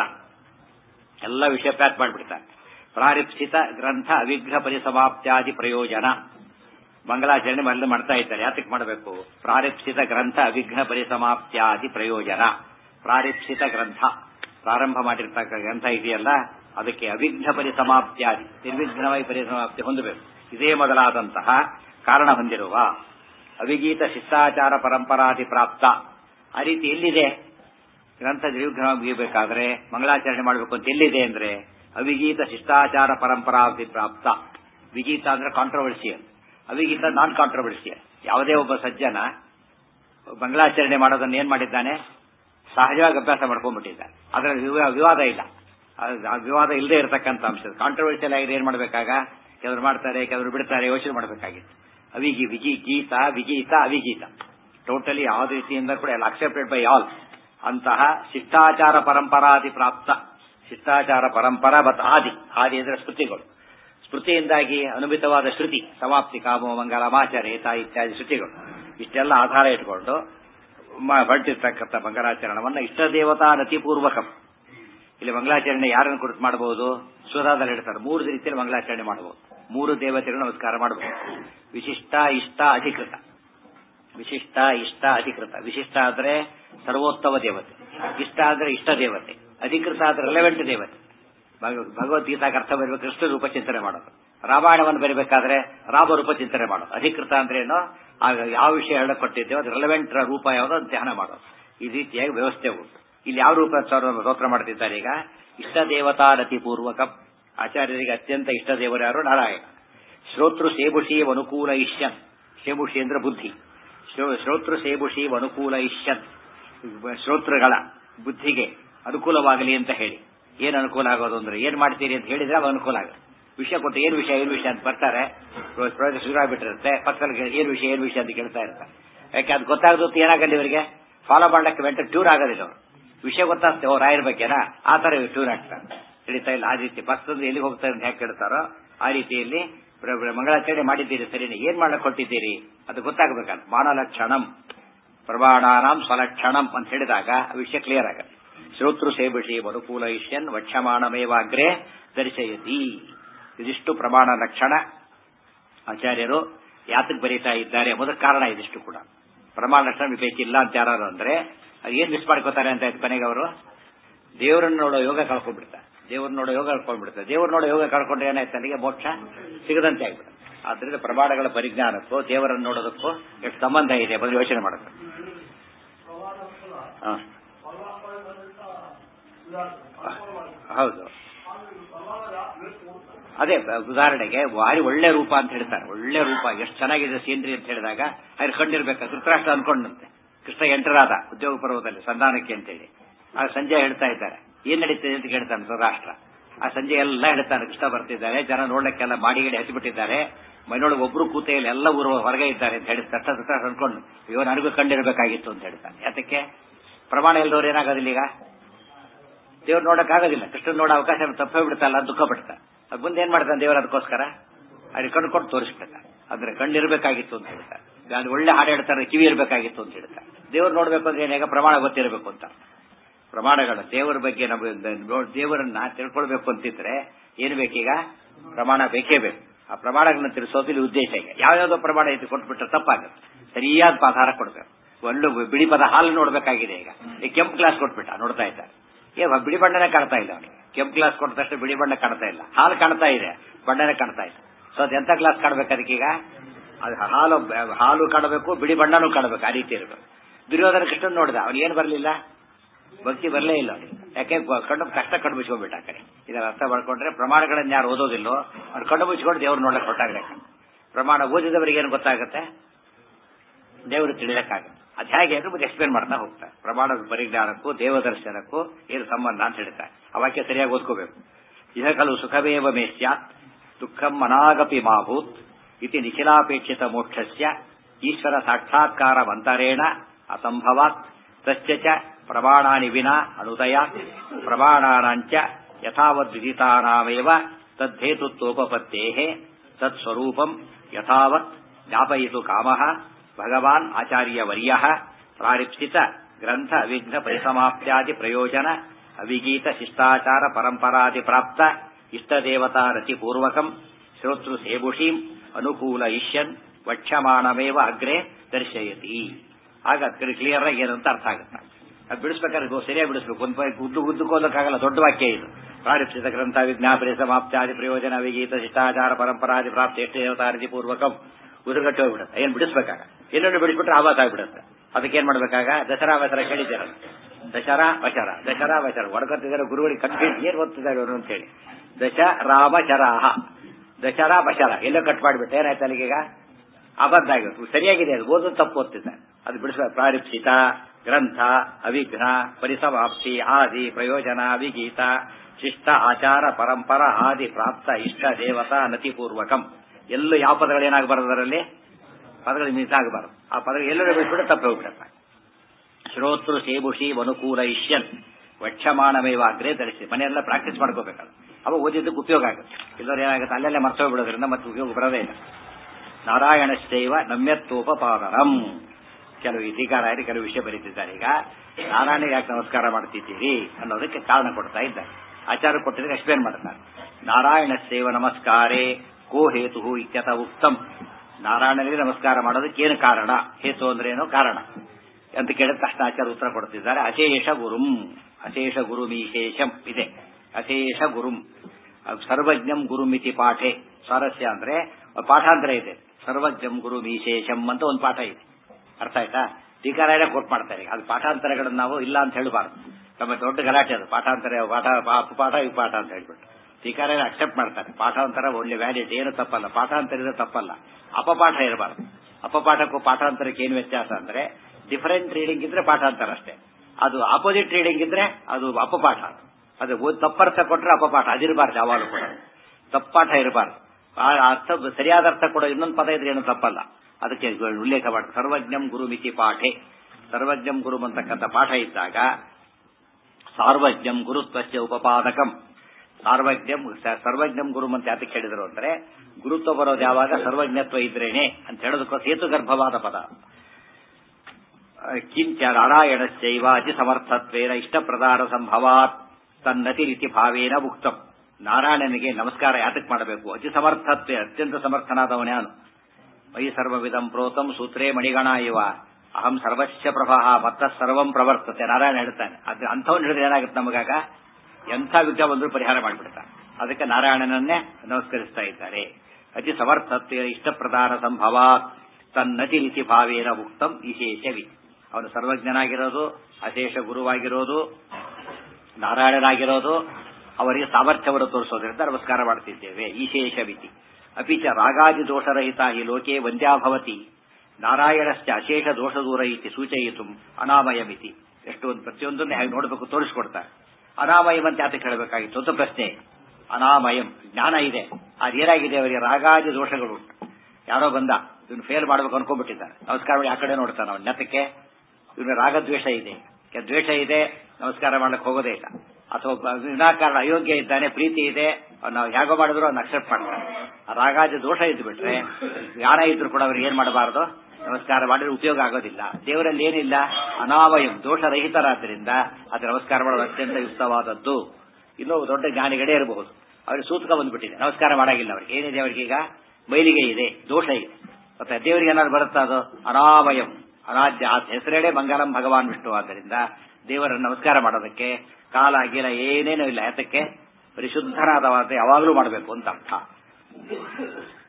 ಎಲ್ಲ ವಿಷಯ ಪ್ಯಾಕ್ ಮಾಡಿಬಿಡ್ತಾರೆ ಪ್ರಾರಿಪ್ಸಿತ ಗ್ರಂಥ ಅವಿಘ್ನ ಪರಿಸಮಾಪ್ತ್ಯಾದಿ ಪ್ರಯೋಜನ ಮಂಗಲಾಚರಣೆ ಮೊದಲು ಮಾಡ್ತಾ ಇದ್ದಾರೆ ಯಾತಕ್ಕೆ ಮಾಡಬೇಕು ಪ್ರಾರಿಪ್ಸಿತ ಗ್ರಂಥ ಅವಿಘ್ನ ಪರಿಸಮಾಪ್ತ್ಯಾದಿ ಪ್ರಯೋಜನ ಪ್ರಾರಿಪ್ಸಿತ ಗ್ರಂಥ ಪ್ರಾರಂಭ ಮಾಡಿರ್ತಕ್ಕ ಗ್ರಂಥ ಇದೆಯಲ್ಲ ಅದಕ್ಕೆ ಅವಿಘ್ನ ಪರಿಸಮಾಪ್ತ್ಯಾದಿ ನಿರ್ವಿಘ್ನವಾಗಿ ಪರಿಸಮಾಪ್ತಿ ಹೊಂದಬೇಕು ಇದೇ ಮೊದಲಾದಂತಹ ಕಾರಣ ಹೊಂದಿರುವ ಅವಿಗೀತ ಶಿಷ್ಟಾಚಾರ ಪರಂಪರಾದಿ ಪ್ರಾಪ್ತ ಆ ರೀತಿ ಎಲ್ಲಿದೆ ಗ್ರಂಥ ನಿರ್ವಿಘ್ನವಾಗಿ ಮುಗಿಬೇಕಾದ್ರೆ ಮಂಗಳಾಚರಣೆ ಮಾಡಬೇಕು ಅಂತ ಎಲ್ಲಿದೆ ಅಂದ್ರೆ ಅವಿಗೀತ ಶಿಷ್ಟಾಚಾರ ಪರಂಪರಾದಿ ಪ್ರಾಪ್ತ ವಿಗೀತ ಅಂದ್ರೆ ಕಾಂಟ್ರವರ್ಸಿಯಲ್ ಅವಿಗೀತ ನಾನ್ ಕಾಂಟ್ರವರ್ಸಿಯಲ್ ಯಾವುದೇ ಒಬ್ಬ ಸಜ್ಜನ ಮಂಗಳಾಚರಣೆ ಮಾಡೋದನ್ನ ಏನ್ ಮಾಡಿದ್ದಾನೆ ಸಹಜವಾಗಿ ಅಭ್ಯಾಸ ಮಾಡ್ಕೊಂಡ್ಬಿಟ್ಟಿದ್ದಾನೆ ಅದರಲ್ಲಿ ವಿವಾದ ಇಲ್ಲ ವಿವಾದ ಇಲ್ಲದೆ ಇರತಕ್ಕಂಥ ಅಂಶ ಕಾಂಟ್ರವರ್ಸಿಯಲ್ ಆಗಿದೆ ಏನ್ ಮಾಡಬೇಕಾಗ ಕೆಲವರು ಮಾಡ್ತಾರೆ ಕೆಲವರು ಬಿಡ್ತಾರೆ ಯೋಚನೆ ಮಾಡಬೇಕಾಗಿತ್ತು ಅವಿಗಿ ವಿಗಿ ಗೀತ ವಿಗೀತ ಅವಿಗೀತ ಟೋಟಲಿ ಯಾವ ರೀತಿಯಿಂದ ಕೂಡ ಎಲ್ಲ ಅಕ್ಸೆಪ್ಟೆಡ್ ಬೈ ಆಲ್ ಅಂತಹ ಶಿಷ್ಟಾಚಾರ ಪರಂಪರಾದಿ ಪ್ರಾಪ್ತ ಶಿಷ್ಟಾಚಾರ ಪರಂಪರಾ ಮತ್ತು ಆದಿ ಆದಿ ಅಂದ್ರೆ ಸ್ಮೃತಿಗಳು ಸ್ಮೃತಿಯಿಂದಾಗಿ ಅನುಮಿತವಾದ ಶ್ರುತಿ ಸಮಾಪ್ತಿ ಕಾಮೋ ಮಂಗಲ ಮಾಚರೇತ ಇತ್ಯಾದಿ ಶ್ರುತಿಗಳು ಇಷ್ಟೆಲ್ಲ ಆಧಾರ ಇಟ್ಕೊಂಡು ಹೊರಟಿರ್ತಕ್ಕಂಥ ಮಂಗಲಾಚರಣವನ್ನ ಇಷ್ಟ ದೇವತಾ ನತಿಪೂರ್ವಕಂ ಇಲ್ಲಿ ಮಂಗಲಾಚರಣೆ ಯಾರನ್ನು ಕುರಿತು ಮಾಡಬಹುದು ಸುರಾದಲ್ಲಿ ಹೇಳ್ತಾರೆ ಮೂರು ರೀತಿಯಲ್ಲಿ ಮಂಗಲಾಚರಣೆ ಮಾಡಬಹುದು ಮೂರು ದೇವತೆಗಳು ನಮಸ್ಕಾರ ಮಾಡಬಹುದು ವಿಶಿಷ್ಟ ಇಷ್ಟ ಅಧಿಕೃತ ವಿಶಿಷ್ಟ ಇಷ್ಟ ಅಧಿಕೃತ ವಿಶಿಷ್ಟ ಆದ್ರೆ ಸರ್ವೋತ್ತಮ ದೇವತೆ ಇಷ್ಟ ಆದ್ರೆ ಇಷ್ಟ ದೇವತೆ ಅಧಿಕೃತ ಆದ್ರೆ ರೆಲೆವೆಂಟ್ ದೇವತೆ ಭಗವದ್ಗೀತಾಗ ಅರ್ಥ ಬರಬೇಕು ಕೃಷ್ಣ ರೂಪ ಚಿಂತನೆ ಮಾಡೋದು ರಾಮಾಯಣವನ್ನು ಬರಬೇಕಾದ್ರೆ ರಾಮ ರೂಪ ಚಿಂತನೆ ಮಾಡೋದು ಅಧಿಕೃತ ಅಂದ್ರೆ ಏನು ಆಗ ಯಾವ ವಿಷಯ ಹೇಳಕೊಟ್ಟಿದ್ದೇವೆ ಅದು ರೆಲೆವೆಂಟ್ ರೂಪ ಯಾವುದೋ ಧ್ಯಾನ ಮಾಡೋದು ಈ ರೀತಿಯಾಗಿ ವ್ಯವಸ್ಥೆ ಉಂಟು ಇಲ್ಲಿ ಯಾವ ರೂಪ ಸ್ತೋತ್ರ ಮಾಡ್ತಿದ್ದಾರೆ ಈಗ ಇಷ್ಟ ದೇವತಾ ರತಿ ಪೂರ್ವಕ ಆಚಾರ್ಯರಿಗೆ ಅತ್ಯಂತ ಇಷ್ಟ ದೇವರು ಯಾರು ನಾರಾಯಣ ಶ್ರೋತೃ ಸೇಬುಷಿ ಅನುಕೂಲ ಇಷ್ಯನ್ ಸೇಬುಷಿ ಅಂದ್ರೆ ಬುದ್ಧಿ ಶ್ರೋತೃ ಸೇಬುಷಿ ಅನುಕೂಲ ಇಷ್ಯನ್ ಶ್ರೋತೃಗಳ ಬುದ್ಧಿಗೆ ಅನುಕೂಲವಾಗಲಿ ಅಂತ ಹೇಳಿ ಏನ್ ಅನುಕೂಲ ಆಗೋದು ಅಂದ್ರೆ ಏನ್ ಮಾಡ್ತೀರಿ ಅಂತ ಹೇಳಿದ್ರೆ ಅದು ಅನುಕೂಲ ಆಗುತ್ತೆ ವಿಷಯ ಕೊಟ್ಟು ಏನ್ ವಿಷಯ ಏನ್ ವಿಷಯ ಅಂತ ಬರ್ತಾರೆ ಪ್ರಾಜೆಕ್ಟ್ ಶುರು ಆಗ್ಬಿಟ್ಟಿರುತ್ತೆ ಪಕ್ಕದಲ್ಲಿ ಏನ್ ವಿಷಯ ಏನ್ ವಿಷಯ ಅಂತ ಕೇಳ್ತಾ ಇರ್ತಾರೆ ಯಾಕೆ ಅದು ಗೊತ್ತಾಗದು ಏನಾಗಲ್ಲ ಇವರಿಗೆ ಫಾಲೋ ಮಾಡ್ಲಿಕ್ಕೆ ವೆಂಟ ಟ್ಯೂರ್ ಆಗೋದಿಲ್ಲ ಅವರು ವಿಷಯ ಗೊತ್ತಾಗ್ತದೆ ಓ ರಾಯರ್ ಬಗ್ಗೆನಾ ಆ ತರ ಟ್ಯೂರ್ ಆಗ್ತಾರೆ ತಿಳಿತಾ ಇಲ್ಲ ಆ ರೀತಿ ಪಕ್ಕದಿಂದ ಎಲ್ಲಿಗೆ ಹೋಗ್ತಾರೆ ಅಂತ ಹೇಗೆ ಕೇಳ್ತಾರೋ ಆ ರೀತಿಯಲ್ಲಿ ಮಂಗಳಾಚರಣೆ ಮಾಡಿದ್ದೀರಿ ಸರಿನೇ ಏನ್ ಮಾಡಕ್ ಕೊಟ್ಟಿದ್ದೀರಿ ಅದು ಗೊತ್ತಾಗಬೇಕಂತ ಮಾನಲಕ್ಷಣಂ ಪ್ರಮಾಣಾನಾಂ ಸ್ವಲಕ್ಷಣಂ ಅಂತ ಹೇಳಿದಾಗ ವಿಷಯ ಕ್ಲಿಯರ್ ಆಗುತ್ತೆ ಶ್ರೋತೃ ಸೇಬುಷಿ ಮನುಕೂಲ ಇಷ್ಯನ್ ವಕ್ಷಮಾಣಮೇವಾಗ್ರೆ ದರ್ಶಯತಿ ಇದಿಷ್ಟು ಪ್ರಮಾಣ ಲಕ್ಷಣ ಆಚಾರ್ಯರು ಯಾತಕ್ಕೆ ಬರೀತಾ ಇದ್ದಾರೆ ಎಂಬುದಕ್ಕೆ ಕಾರಣ ಇದಿಷ್ಟು ಕೂಡ ಪ್ರಮಾಣ ಲಕ್ಷಣ ವಿವೇಕಿಲ್ಲ ಅಂತ ಯಾರು ಅಂದ್ರೆ ಏನ್ ಮಿಸ್ ಮಾಡ್ಕೋತಾರೆ ಅಂತ ಕೊನೆಗೆ ಅವರು ದೇವರನ್ನ ನೋಡೋ ಯೋಗ ಕಳ್ಕೊಂಡ್ಬಿಡ್ತಾರೆ ದೇವ್ರನ್ನ ನೋಡೋ ಯೋಗ ಕಳ್ಕೊಂಡ್ಬಿಡ್ತಾರೆ ದೇವ್ರ ನೋಡೋ ಯೋಗ ಕಳ್ಕೊಂಡ್ರೆ ಏನಾಯ್ತು ಅಲ್ಲಿಗೆ ಮೋಕ್ಷ ಸಿಗದಂತೆ ಆಗ್ಬಿಡುತ್ತೆ ಆದ್ರಿಂದ ಪ್ರಮಾಣಗಳ ಪರಿಜ್ಞಾನಕ್ಕೂ ದೇವರನ್ನು ನೋಡೋದಕ್ಕೂ ಎಷ್ಟು ಸಂಬಂಧ ಇದೆ ಬಂದು ಯೋಚನೆ ಮಾಡೋದು ಹೌದು ಅದೇ ಉದಾಹರಣೆಗೆ ಭಾರಿ ಒಳ್ಳೆ ರೂಪ ಅಂತ ಹೇಳ್ತಾರೆ ಒಳ್ಳೆ ರೂಪ ಎಷ್ಟು ಚೆನ್ನಾಗಿದೆ ಸೀನ್ರಿ ಅಂತ ಹೇಳಿದಾಗ ಅದ್ರ ಕಂಡಿರ್ಬೇಕು ಧೃತರಾಷ್ಟ್ರ ಅನ್ಕೊಂಡಂತೆ ಕೃಷ್ಣ ಎಂಟರಾದ ಉದ್ಯೋಗ ಪರ್ವದಲ್ಲಿ ಸಂಧಾನಕ್ಕೆ ಅಂತೇಳಿ ಆಗ ಸಂಜೆ ಹೇಳ್ತಾ ಇದ್ದಾರೆ ಏನ್ ನಡೀತಿದೆ ಅಂತ ಕೇಳ್ತಾನೆ ಧೃತರಾಷ್ಟ್ರ ಆ ಸಂಜೆ ಎಲ್ಲ ಹೇಳ್ತಾನೆ ಕೃಷ್ಣ ಬರ್ತಿದ್ದಾರೆ ಜನ ನೋಡ್ಲಿಕ್ಕೆಲ್ಲ ಮಾಡಿಗಡೆ ಹಚ್ಚಿಬಿಟ್ಟಿದ್ದಾರೆ ಮೈನೊಳಗೆ ಒಬ್ರು ಕೂತೆಯಲ್ಲಿ ಎಲ್ಲ ಊರು ಹೊರಗೆ ಇದ್ದಾರೆ ಅಂತ ಹೇಳಿ ತಟ್ಟ ತಟ್ಟ ಅನ್ಕೊಂಡು ಇವ ನನಗೂ ಕಂಡಿರ್ಬೇಕಾಗಿತ್ತು ಅಂತ ಹೇಳ್ತಾನೆ ಯಾತಕ್ಕೆ ಪ್ರಮಾಣ ಇಲ್ದವ್ರು ಏನಾಗೋದಿಲ್ಲ ಈಗ ದೇವ್ರು ನೋಡಕ್ಕಾಗೋದಿಲ್ಲ ಕೃಷ್ಣನ್ ನೋಡೋ ಅವಕಾಶ ತಪ್ಪೇ ಬಿಡ್ತಲ್ಲ ದುಃಖ ಪಡ್ತಾರೆ ಅದು ಮುಂದೆ ಏನ್ ಮಾಡ್ತಾನೆ ದೇವರು ಅದಕ್ಕೋಸ್ಕರ ಅಲ್ಲಿ ಕಣ್ಣು ಕೊಟ್ಟು ತೋರಿಸ್ಬೇಕು ಅಂದ್ರೆ ಕಣ್ಣಿರ್ಬೇಕಾಗಿತ್ತು ಅಂತ ಹೇಳ್ತಾರೆ ಅದು ಒಳ್ಳೆ ಹಾಡು ಹೇಳ್ತಾರೆ ಕಿವಿ ಇರಬೇಕಾಗಿತ್ತು ಅಂತ ಹೇಳ್ತಾರೆ ದೇವ್ರು ನೋಡ್ಬೇಕು ಅಂದ್ರೆ ಏನಾಗ ಪ್ರಮಾಣ ಗೊತ್ತಿರಬೇಕು ಅಂತ ಪ್ರಮಾಣಗಳು ದೇವರ ಬಗ್ಗೆ ನಾವು ದೇವರನ್ನ ತಿಳ್ಕೊಳ್ಬೇಕು ಅಂತಿದ್ರೆ ಏನ್ ಬೇಕೀಗ ಪ್ರಮಾಣ ಬೇಕೇ ಬೇಕು ಆ ಪ್ರಮಾಣಗಳನ್ನ ತಿಳಿಸೋದು ಇಲ್ಲಿ ಉದ್ದೇಶ ಈಗ ಯಾವ್ಯಾವ್ದೋ ಪ್ರಮಾಣ ಇದು ಕೊಟ್ಬಿಟ್ರೆ ತಪ್ಪಾಗುತ್ತೆ ಸರಿಯಾದ ಆಧಾರ ಕೊಡ್ಬೇಕು ಒಳ್ಳೆ ಬಿಳಿ ಪದ ಹಾಲು ನೋಡ್ಬೇಕಾಗಿದೆ ಈಗ ಈ ಕೆಂಪು ಗ್ಲಾಸ್ ಕೊಟ್ಬಿಟ್ಟ ನೋಡ್ತಾ ಇದ್ದಾರೆ ಏ ಬಿಳಿ ಬಣ್ಣನೇ ಕಾಣ್ತಾ ಇಲ್ಲ ಅವನಿಗೆ ಕೆಂಪು ಗ್ಲಾಸ್ ಕೊಟ್ಟ ತಕ್ಷಣ ಬಿಳಿ ಬಣ್ಣ ಕಾಣ್ತಾ ಇಲ್ಲ ಹಾಲು ಕಾಣ್ತಾ ಇದೆ ಬಣ್ಣನೇ ಕಾಣ್ತಾ ಇಲ್ಲ ಸೊ ಅದು ಎಂತ ಗ್ಲಾಸ್ ಕಾಣ್ಬೇಕು ಅದಕ್ಕೀಗ ಅದು ಹಾಲು ಹಾಲು ಕಾಣಬೇಕು ಬಿಳಿ ಬಣ್ಣನೂ ಕಾಣಬೇಕು ಆ ರೀತಿ ಇರಬೇಕು ದುರ್ಯೋಧನ ಕೃಷ್ಣನ್ ನೋಡಿದ ಅವ್ನು ಏನು ಬರಲಿಲ್ಲ ಭಕ್ತಿ ಬರಲೇ ಇಲ್ಲ ಅವನಿಗೆ ಯಾಕೆ ಕಣ್ಣು ಕಷ್ಟ ಕಣ್ಣು ಮುಚ್ಕೊಂಡ್ಬಿಟ್ಟ ಆ ಕಡೆ ಇದರ ಅರ್ಥ ಮಾಡ್ಕೊಂಡ್ರೆ ಪ್ರಮಾಣಗಳನ್ನ ಯಾರು ಓದೋದಿಲ್ಲೋ ಅವ್ರು ಕಣ್ಣು ಮುಚ್ಕೊಂಡು ದೇವ್ರು ನೋಡಕ್ ಹೊರಟಾಗ್ರೆ ಪ್ರಮಾಣ ಓದಿದವರಿಗೆ ಏನು ಗೊತ್ತಾಗುತ್ತೆ ದೇವರು ತಿಳಿಯಕ್ಕಾಗತ್ತೆ ಅದು ಹೇಗೆ ಅಂದ್ರೆ ಮತ್ತೆ ಎಕ್ಸ್ಪ್ಲೇನ್ ಮಾಡ್ತಾ ಹೋಗ್ತಾರೆ ಪ್ರಮಾಣದ ಪರಿಜ್ಞಾನಕ್ಕೂ ದೇವದರ್ಶನಕ್ಕೂ ಏನು ಸಂಬಂಧ ಅಂತ ಹೇಳ್ತಾರೆ ಆ ವಾಕ್ಯ ಸರಿಯಾಗಿ ಓದ್ಕೋಬೇಕು ಇಹ ಖಲು ಸುಖವೇವ ಮೇ ಸ್ಯಾತ್ ದುಃಖಂ ಮನಾಗಪಿ ಮಾಭೂತ್ ಇತಿ ನಿಖಿಲಾಪೇಕ್ಷಿತ ಮೋಕ್ಷಸ್ಯ ಈಶ್ವರ ಸಾಕ್ಷಾತ್ಕಾರ ಮಂತರೇಣ ಅಸಂಭವಾತ್ ತಸ್ಯ ಚ ಪ್ರಮಾಣಾನಿ ವಿನಾ ಅನುದಯಾತ್ ಪ್ರಮಾಣಾನಾಂಚ ಯಥಾವದ್ವಿದಿತಾನಾಮೇವ ತದ್ದೇತುತ್ವೋಪತ್ತೇಃ ತತ್ಸ್ವರೂಪಂ ಯಥಾವತ್ ಜ್ಞಾಪಯಿತು ಕಾಮಃ ಭಗವಾನ್ ಆಚಾರ್ಯವರ್ಯ ಪ್ರಾರಿಪ್ಸಿತ ಗ್ರಂಥ ವಿಘ್ನ ಪರಿಸಮಾಪ್ತ್ಯಾದಿ ಪ್ರಯೋಜನ ಅವಿಗೀತ ಶಿಷ್ಟಾಚಾರ ಪರಂಪರಾದಿ ಪ್ರಾಪ್ತ ಇಷ್ಟದೇವತಾ ರತಿಪೂರ್ವಕಂ ಶ್ರೋತೃ ಸೇಬುಷೀಂ ಅನುಕೂಲ ಇಷ್ಯನ್ ವಕ್ಷ್ಯಮಾಣಮೇವ ಅಗ್ರೆ ದರ್ಶಯತಿ ಆಗ ಕ್ಲಿಯರ್ ಆಗಿ ಏನಂತ ಅರ್ಥ ಆಗುತ್ತೆ ಅದು ಬಿಡಿಸ್ಬೇಕಾದ್ರೆ ಇದು ಸರಿಯಾಗಿ ಬಿಡಿಸ್ಬೇಕು ಒಂದು ಉದ್ದು ಉದ್ದಕ್ಕೋದಕ್ಕಾಗಲ್ಲ ದೊಡ್ಡ ವಾಕ್ಯ ಇದು ಪ್ರಾರಿಪ್ಸಿತ ಗ್ರಂಥ ವಿಜ್ಞಾಪನೆ ಸಮಾಪ್ತ್ಯಾದಿ ಪ್ರಯೋಜನ ವಿಗೀತ ಶಿಷ್ಟಾಚಾರ ಪರಂಪರಾದಿ ಪ್ರಾಪ್ತಿ ಎಷ್ಟು ದೇವತಾರತಿ ಪೂರ್ವಕಂ ಉದುರುಗಟ್ಟಿ ಹೋಗ್ಬಿಡುತ್ತೆ ಏನ್ ಬಿಡಿಸ್ಬೇಕಾಗ ಎಲ್ಲೆಲ್ಲೂ ಬಿಡಿಸ್ಬಿಟ್ರೆ ಆವಾಸ ಆಗ್ಬಿಡುತ್ತೆ ಅದಕ್ಕೆ ಏನ್ ಮಾಡ್ಬೇಕಾಗ ದಸರಾ ವಸರ ಕೇಳಿದ್ದೀರಲ್ಲ ದಶರಾ ವಚರ ದಶರಾ ವಚರ ಹೊಡ್ಕೊತಿದ್ದಾರೆ ಗುರುಗಳಿಗೆ ಕನ್ಫ್ಯೂಸ್ ಏನ್ ಓದ್ತಿದ್ದಾರೆ ಅವರು ಅಂತ ಹೇಳಿ ದಶ ರಾಮ ಚರಾಹ ದಶರಾ ಬಶರ ಎಲ್ಲೋ ಕಟ್ ಮಾಡಿಬಿಟ್ಟೆ ಏನಾಯ್ತು ಅಲ್ಲಿಗೀಗ ಅಬದ್ಧ ಆಗಿತ್ತು ಸರಿಯಾಗಿದೆ ಅದು ಓದೋದು ತಪ್ಪು ಓದ್ತಿದ್ದಾರೆ ಅದು ಬಿಡಿಸ್ಬೇಕು ಪ್ರಾರಿಪ್ಸಿತ ಗ್ರಂಥ ಅವಿಘ್ನ ಪರಿಸಮಾಪ್ತಿ ಆದಿ ಪ್ರಯೋಜನ ವಿಗೀತ ಶಿಷ್ಟ ಆಚಾರ ಪರಂಪರ ಆದಿ ಪ್ರಾಪ್ತ ಇಷ್ಟ ದೇವತಾ ನತಿಪೂರ್ವಕಂ ಎಲ್ಲೂ ಯಾವ ಪದಗಳೇನಾಗಬಾರದು ಅದರಲ್ಲಿ ಪದಗಳು ಮಿಸ್ ಆಗಬಾರದು ಆ ಪದಗಳು ಎಲ್ಲರೂ ಬಿಟ್ಬಿಟ್ಟು ತಪ್ಪು ಹೋಗ್ಬಿಡುತ್ತೆ ಶ್ರೋತೃ ಸೇಬುಷಿ ಅನುಕೂಲ ಇಷ್ಯನ್ ವಕ್ಷಮಾಣಮೇವ ಅಗ್ರೆ ಧರಿಸಿ ಮನೆಯೆಲ್ಲ ಪ್ರಾಕ್ಟೀಸ್ ಮಾಡ್ಕೋಬೇಕಲ್ಲ ಅವಾಗ ಓದಿದ್ದಕ್ಕೆ ಉಪಯೋಗ ಆಗುತ್ತೆ ಇಲ್ಲವ್ರು ಏನಾಗುತ್ತೆ ಅಲ್ಲೆಲ್ಲ ಮರ್ತೋಗ್ಬಿಡೋದ್ರಿಂದ ಮತ್ತೆ ಉಪಯೋಗ ಬರೋದೇ ಇಲ್ಲ ನಾರಾಯಣಶ್ಚೈವ ನಮ್ಯತ್ವೋಪಪಾದರಂ ಕೆಲವು ಇತಿಕಾರಾಯರು ಕೆಲವು ವಿಷಯ ಬರೀತಿದ್ದಾರೆ ಈಗ ನಾರಾಯಣ ಯಾಕೆ ನಮಸ್ಕಾರ ಮಾಡ್ತಿದ್ದೀರಿ ಅನ್ನೋದಕ್ಕೆ ಕಾರಣ ಕೊಡ್ತಾ ಇದ್ದಾರೆ ಆಚಾರ ಕೊಟ್ಟಿದ್ರೆ ಎಕ್ಸ್ಪ್ಲೇನ್ ಮಾಡ್ತಾರೆ ನಾರಾಯಣ ಸೇವ ನಮಸ್ಕಾರೇ ಕೋ ಹೇತು ಇತ್ಯತ ಉಕ್ತಂ ನಾರಾಯಣನಿಗೆ ನಮಸ್ಕಾರ ಮಾಡೋದಕ್ಕೆ ಏನು ಕಾರಣ ಹೇತು ಅಂದ್ರೆ ಏನೋ ಕಾರಣ ಅಂತ ಕೇಳಿದ ತಕ್ಷಣ ಆಚಾರ ಉತ್ತರ ಕೊಡ್ತಿದ್ದಾರೆ ಅಶೇಷ ಗುರುಂ ಅಶೇಷ ಗುರುಮೀಶೇಷಂ ಇದೆ ಅಶೇಷ ಗುರುಂ ಸರ್ವಜ್ಞಂ ಗುರುಮಿತಿ ಪಾಠೆ ಸ್ವಾರಸ್ಯ ಅಂದ್ರೆ ಪಾಠಾಂತರ ಇದೆ ಸರ್ವಜ್ಞಂ ಗುರು ವಿಶೇಷಂ ಅಂತ ಒಂದು ಪಾಠ ಇದೆ ಅರ್ಥ ಆಯ್ತಾ ಟೀಕಾರಾಯಣ ಕೋಟ್ ಮಾಡ್ತಾರೆ ಅದು ಪಾಠಾಂತರಗಳನ್ನು ನಾವು ಇಲ್ಲ ಅಂತ ಹೇಳಬಾರ್ದು ನಮ್ಮ ದೊಡ್ಡ ಗಲಾಟೆ ಅದು ಪಾಠಾಂತರ ಪಾಠ ಪಾಠ ಈ ಪಾಠ ಅಂತ ಹೇಳ್ಬಿಟ್ಟು ಟೀಕಾರಾಯಣ ಅಕ್ಸೆಪ್ಟ್ ಮಾಡ್ತಾರೆ ಪಾಠಾಂತರ ಒಳ್ಳೆ ವ್ಯಾಲಿಡ್ ಏನು ತಪ್ಪಲ್ಲ ಪಾಠಾಂತರ ತಪ್ಪಲ್ಲ ಅಪಪಾಠ ಇರಬಾರ್ದು ಅಪಪಾಠಕ್ಕೂ ಪಾಠಾಂತರಕ್ಕೆ ಏನು ವ್ಯತ್ಯಾಸ ಅಂದ್ರೆ ಡಿಫರೆಂಟ್ ರೀಡಿಂಗ್ ಇದ್ರೆ ಪಾಠಾಂತರ ಅಷ್ಟೇ ಅದು ಆಪೋಸಿಟ್ ರೀಡಿಂಗ್ ಇದ್ರೆ ಅದು ಅಪಪಾಠ ಅದು ತಪ್ಪರ್ಥ ಕೊಟ್ರೆ ಅಪಪಾಠ ಅದಿರಬಾರ್ದು ಯಾವಾಗಲೂ ಕೂಡ ತಪ್ಪಾಠ ಇರಬಾರ್ದು ಆ ಅರ್ಥ ಸರಿಯಾದ ಅರ್ಥ ಕೊಡೋ ಇನ್ನೊಂದು ಪದ ಇದ್ರೆ ಏನು ತಪ್ಪಲ್ಲ ಅದಕ್ಕೆ ಉಲ್ಲೇಖ ಮಾಡಿ ಸರ್ವಜ್ಞಂ ಗುರು ಮಿತಿ ಪಾಠೆ ಸರ್ವಜ್ಞಂ ಗುರು ಅಂತಕ್ಕಂಥ ಪಾಠ ಇದ್ದಾಗ ಸಾರ್ವಜ್ಞಂ ಗುರುತ್ವಸ್ಯ ಉಪಪಾದಕಂ ಸಾರ್ವಜ್ಞಂ ಸರ್ವಜ್ಞಂ ಗುರು ಅಂತ ಯಾತಕ್ಕೆ ಹೇಳಿದ್ರು ಅಂದ್ರೆ ಗುರುತ್ವ ಬರೋದು ಯಾವಾಗ ಸರ್ವಜ್ಞತ್ವ ಇದ್ರೇನೆ ಅಂತ ಹೇಳೋದಕ್ಕೂ ಸೇತು ಗರ್ಭವಾದ ಪದ ಕಿಂಚ ನಾರಾಯಣಶ್ಚೈವ ಅತಿ ಸಮರ್ಥತ್ವೇನ ಇಷ್ಟ ಪ್ರದಾನ ಸಂಭವಾತ್ ತನ್ನತಿ ರೀತಿ ಭಾವೇನ ಉಕ್ತಂ ನಾರಾಯಣನಿಗೆ ನಮಸ್ಕಾರ ಯಾತಕ್ಕೆ ಮಾಡಬೇಕು ಅತಿ ಸಮರ್ಥತ್ವೇ ಅತ್ಯಂತ ಸಮರ್ಥನಾದವನ್ಯಾನು ಮೈ ಸರ್ವವಿಧಂ ಪ್ರೋತಂ ಸೂತ್ರೇ ಮಣಿಗಣ ಇವ ಅಹಂ ಸರ್ವಸ್ಯ ಪ್ರಭಾ ಮತ್ತ ಸರ್ವಂ ಪ್ರವರ್ತತೆ ನಾರಾಯಣ ಹೇಳ್ತಾನೆ ಅದು ಅಂಥವ್ನು ಹೇಳಿದ್ರೆ ಏನಾಗುತ್ತೆ ನಮಗಾಗ ಎಂಥ ವಿಘ್ನ ಬಂದರೂ ಪರಿಹಾರ ಮಾಡಿಬಿಡ್ತಾನೆ ಅದಕ್ಕೆ ನಾರಾಯಣನನ್ನೇ ನಮಸ್ಕರಿಸ್ತಾ ಇದ್ದಾರೆ ಅತಿ ಸಮರ್ಥತ್ವ ಇಷ್ಟ ಪ್ರಧಾನ ಸಂಭವ ತನ್ನತಿ ರೀತಿ ಭಾವೇನ ಉಕ್ತಂ ವಿಶೇಷವಿ ಅವನು ಸರ್ವಜ್ಞನಾಗಿರೋದು ಅಶೇಷ ಗುರುವಾಗಿರೋದು ನಾರಾಯಣನಾಗಿರೋದು ಅವರಿಗೆ ಸಾಮರ್ಥ್ಯವನ್ನು ತೋರಿಸೋದ್ರಿಂದ ನಮಸ್ಕಾರ ಮಾಡ್ತಿದ್ದೇವೆ ವಿಶೇಷ ಮಿತಿ ಅಪಿಚ ರಾಗಾದಿ ದೋಷರಹಿತ ಈ ಲೋಕೆ ವಂದ್ಯಾಭವತಿ ನಾರಾಯಣಶ್ಚ ಅಶೇಷ ದೋಷ ದೂರ ಇತಿ ಸೂಚಯಿತು ಅನಾಮಯ ಮಿತಿ ಎಷ್ಟು ಒಂದು ಪ್ರತಿಯೊಂದನ್ನು ಹೇಗೆ ನೋಡಬೇಕು ತೋರಿಸ್ಕೊಡ್ತಾರೆ ಅನಾಮಯಂ ಅಂತ ಯಾತಕ್ಕೆ ಹೇಳಬೇಕಾಗಿತ್ತು ಒಂದು ಪ್ರಶ್ನೆ ಅನಾಮಯಂ ಜ್ಞಾನ ಇದೆ ಅದೇನಾಗಿದೆ ಅವರಿಗೆ ರಾಗಾದಿ ದೋಷಗಳು ಯಾರೋ ಬಂದ ಇವನು ಫೇಲ್ ಮಾಡ್ಬೇಕು ಅನ್ಕೊಂಡ್ಬಿಟ್ಟಿದ್ದಾರೆ ನಮಸ್ಕಾರ ಮಾಡಿ ಆ ಕಡೆ ನೋಡ್ತಾನೆ ಅವನ ನೆತಕ್ಕೆ ಇವನ ರಾಗದ್ವೇಷ ಇದೆ ದ್ವೇಷ ಇದೆ ನಮಸ್ಕಾರ ಮಾಡ್ಲಿಕ್ಕೆ ಹೋಗೋದೇ ಇಲ್ಲ ಅಥವಾ ವಿನಾಕಾರಣ ಅಯೋಗ್ಯ ಇದ್ದಾನೆ ಪ್ರೀತಿ ಇದೆ ನಾವು ಹೇಗೋ ಮಾಡಿದ್ರು ಅವ್ನು ಅಕ್ಸೆಪ್ಟ್ ಮಾಡ್ತಾರೆ ರಾಗಾದಿ ದೋಷ ಇದ್ದು ಬಿಟ್ರೆ ಜ್ಞಾನ ಇದ್ರು ಕೂಡ ಅವ್ರಿಗೆ ಏನ್ ಮಾಡಬಾರದು ನಮಸ್ಕಾರ ಮಾಡಿದ್ರೆ ಉಪಯೋಗ ಆಗೋದಿಲ್ಲ ದೇವರಲ್ಲಿ ಏನಿಲ್ಲ ಅನಾವಯಂ ದೋಷರಹಿತರಾದ್ರಿಂದ ಅದು ನಮಸ್ಕಾರ ಮಾಡೋದು ಅತ್ಯಂತ ಯುಕ್ತವಾದದ್ದು ಇನ್ನೂ ದೊಡ್ಡ ಜ್ಞಾನಿಗಳೇ ಇರಬಹುದು ಅವ್ರಿಗೆ ಸೂತಕ ಬಂದ್ಬಿಟ್ಟಿದೆ ನಮಸ್ಕಾರ ಮಾಡಾಗಿಲ್ಲ ಅವ್ರಿಗೆ ಏನಿದೆ ಅವ್ರಿಗೆ ಈಗ ಮೈಲಿಗೆ ಇದೆ ದೋಷ ಇದೆ ಮತ್ತೆ ದೇವರಿಗೆ ಏನಾದ್ರು ಬರುತ್ತಾ ಅದು ಅನಾವಯಂ ಅನಾದ್ಯ ಆ ಹೆಸರೇಳೆ ಮಂಗಲಂ ಭಗವಾನ್ ವಿಷ್ಣು ಆದ್ದರಿಂದ ದೇವರನ್ನು ನಮಸ್ಕಾರ ಮಾಡೋದಕ್ಕೆ ಕಾಲ ಗೀಲ ಏನೇನೂ ಇಲ್ಲ ಯಾತಕ್ಕೆ ಪರಿಶುದ್ಧನಾದವಾದ ಯಾವಾಗಲೂ ಮಾಡಬೇಕು ಅಂತ ಅರ್ಥ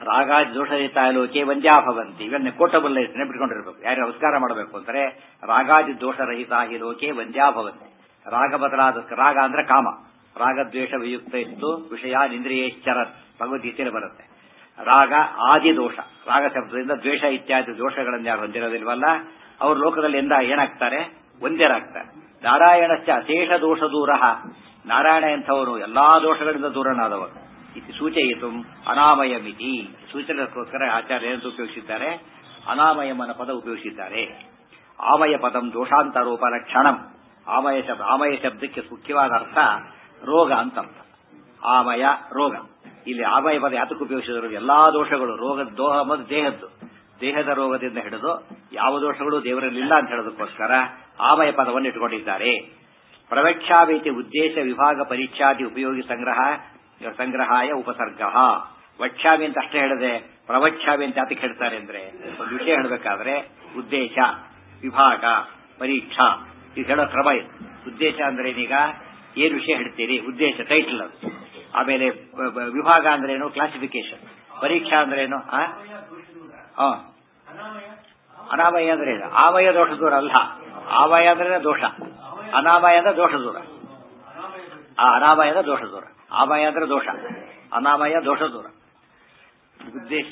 ರಾಗಾದಿ ದೋಷರಹಿತ ಲೋಕೆ ವಂದ್ಯಾಭವಂತಿ ಇವನ್ನ ಕೋಟಬಲ್ಲ ನೆನಪಿಟ್ಕೊಂಡಿರ್ಬೇಕು ಯಾರು ನಮಸ್ಕಾರ ಮಾಡಬೇಕು ಅಂದ್ರೆ ರಾಗಾದಿ ದೋಷರಹಿತ ಹಿ ಲೋಕೆ ವಂದ್ಯಾಭವಂತಿ ರಾಗ ಬದಲಾದ ರಾಗ ಅಂದ್ರೆ ಕಾಮ ರಾಗದ್ವೇಷ ವಿಯುಕ್ತ ಇತ್ತು ವಿಷಯ ಇಂದ್ರಿಯೇಶ್ಚರ ಭಗವದ್ಗೀತೆಯಲ್ಲಿ ಬರುತ್ತೆ ರಾಗ ಆದಿ ದೋಷ ರಾಗ ಶಬ್ದದಿಂದ ದ್ವೇಷ ಇತ್ಯಾದಿ ದೋಷಗಳನ್ನು ಯಾರು ಹೊಂದಿರೋದಿಲ್ವಲ್ಲ ಅವರು ಲೋಕದಲ್ಲಿ ಎಂದ ಏನಾಗ್ತಾರೆ ಒಂದೇರಾಗ್ತಾರೆ ನಾರಾಯಣಶ್ಚ ಅಶೇಷ ದೋಷ ದೂರ ನಾರಾಯಣ ಎಂಥವನು ಎಲ್ಲಾ ದೋಷಗಳಿಂದ ದೂರನಾದವರು ಇದು ಸೂಚಯಿತು ಅನಾಮಯ ಮಿತಿ ಸೂಚನೆಗೋಸ್ಕರ ಆಚಾರ್ಯ ಏನಂತ ಉಪಯೋಗಿಸಿದ್ದಾರೆ ಅನಾಮಯಂ ಅನ್ನೋ ಪದ ಉಪಯೋಗಿಸಿದ್ದಾರೆ ಆಮಯ ಪದಂ ದೋಷಾಂತರೋಪ ಲಕ್ಷಣಂ ಆಮಯ ಶಬ್ದ ಆಮಯ ಶಬ್ದಕ್ಕೆ ಮುಖ್ಯವಾದ ಅರ್ಥ ರೋಗ ಅಂತ ಅರ್ಥ ಆಮಯ ರೋಗ ಇಲ್ಲಿ ಆಮಯ ಪದ ಯಾತಕ್ಕೆ ಉಪಯೋಗಿಸಿದ್ರು ಎಲ್ಲಾ ದೋಷಗಳು ರೋಗದ ದೋಹ ಮತ್ತು ದೇಹದ್ದು ದೇಹದ ರೋಗದಿಂದ ಹಿಡಿದು ಯಾವ ದೋಷಗಳು ದೇವರಲ್ಲಿಲ್ಲ ಅಂತ ಹೇಳೋದಕ್ಕೋಸ್ಕರ ಆಮಯ ಪದವನ್ನು ಇಟ್ಟುಕೊಂಡಿದ್ದಾರೆ ಪ್ರವಕ್ಷಾವೇತಿ ಉದ್ದೇಶ ವಿಭಾಗ ಪರೀಕ್ಷಾದಿ ಉಪಯೋಗಿ ಸಂಗ್ರಹ ಸಂಗ್ರಹಾಯ ಉಪಸರ್ಗ ವಕ್ಷಾಮಿ ಅಂತ ಅಷ್ಟೇ ಹೇಳಿದೆ ಪ್ರವಕ್ಷಾಮಿ ಅಂತ ಯಾತಕ್ಕೆ ಹೇಳ್ತಾರೆ ಅಂದ್ರೆ ಒಂದು ವಿಷಯ ಹೇಳಬೇಕಾದ್ರೆ ಉದ್ದೇಶ ವಿಭಾಗ ಪರೀಕ್ಷಾ ಇದು ಹೇಳೋ ಕ್ರಮ ಇದು ಉದ್ದೇಶ ಅಂದ್ರೆ ಏನೀಗ ಏನ್ ವಿಷಯ ಹೇಳ್ತೀರಿ ಉದ್ದೇಶ ಟೈಟಲ್ ಅದು ಆಮೇಲೆ ಬ- ಬ- ವಿಭಾಗ ಅಂದ್ರೆ ಏನು ಕ್ಲಾಸಿಫಿಕೇಶನ್ ಪರೀಕ್ಷಾ ಅಂದ್ರೆ ಏನು ಆ? ಆ. ಅನಾಮಯ ಅಂದ್ರೆ ಏನು ಆಮಯ ದೋಷ ದೂರ ಅಲ್ಲ ಆಮಯ ಅಂದ್ರೆ ದೋಷ ಅನಾಮಯ ಅಂದ್ರೆ ದೋಷ ದೂರ ಆ ಅನಾಮಯದ ದೋಷ ದೂರ ಆಮಯ ಅಂದ್ರೆ ದೋಷ ಅನಾಮಯ ದೋಷ ದೂರ ಉದ್ದೇಶ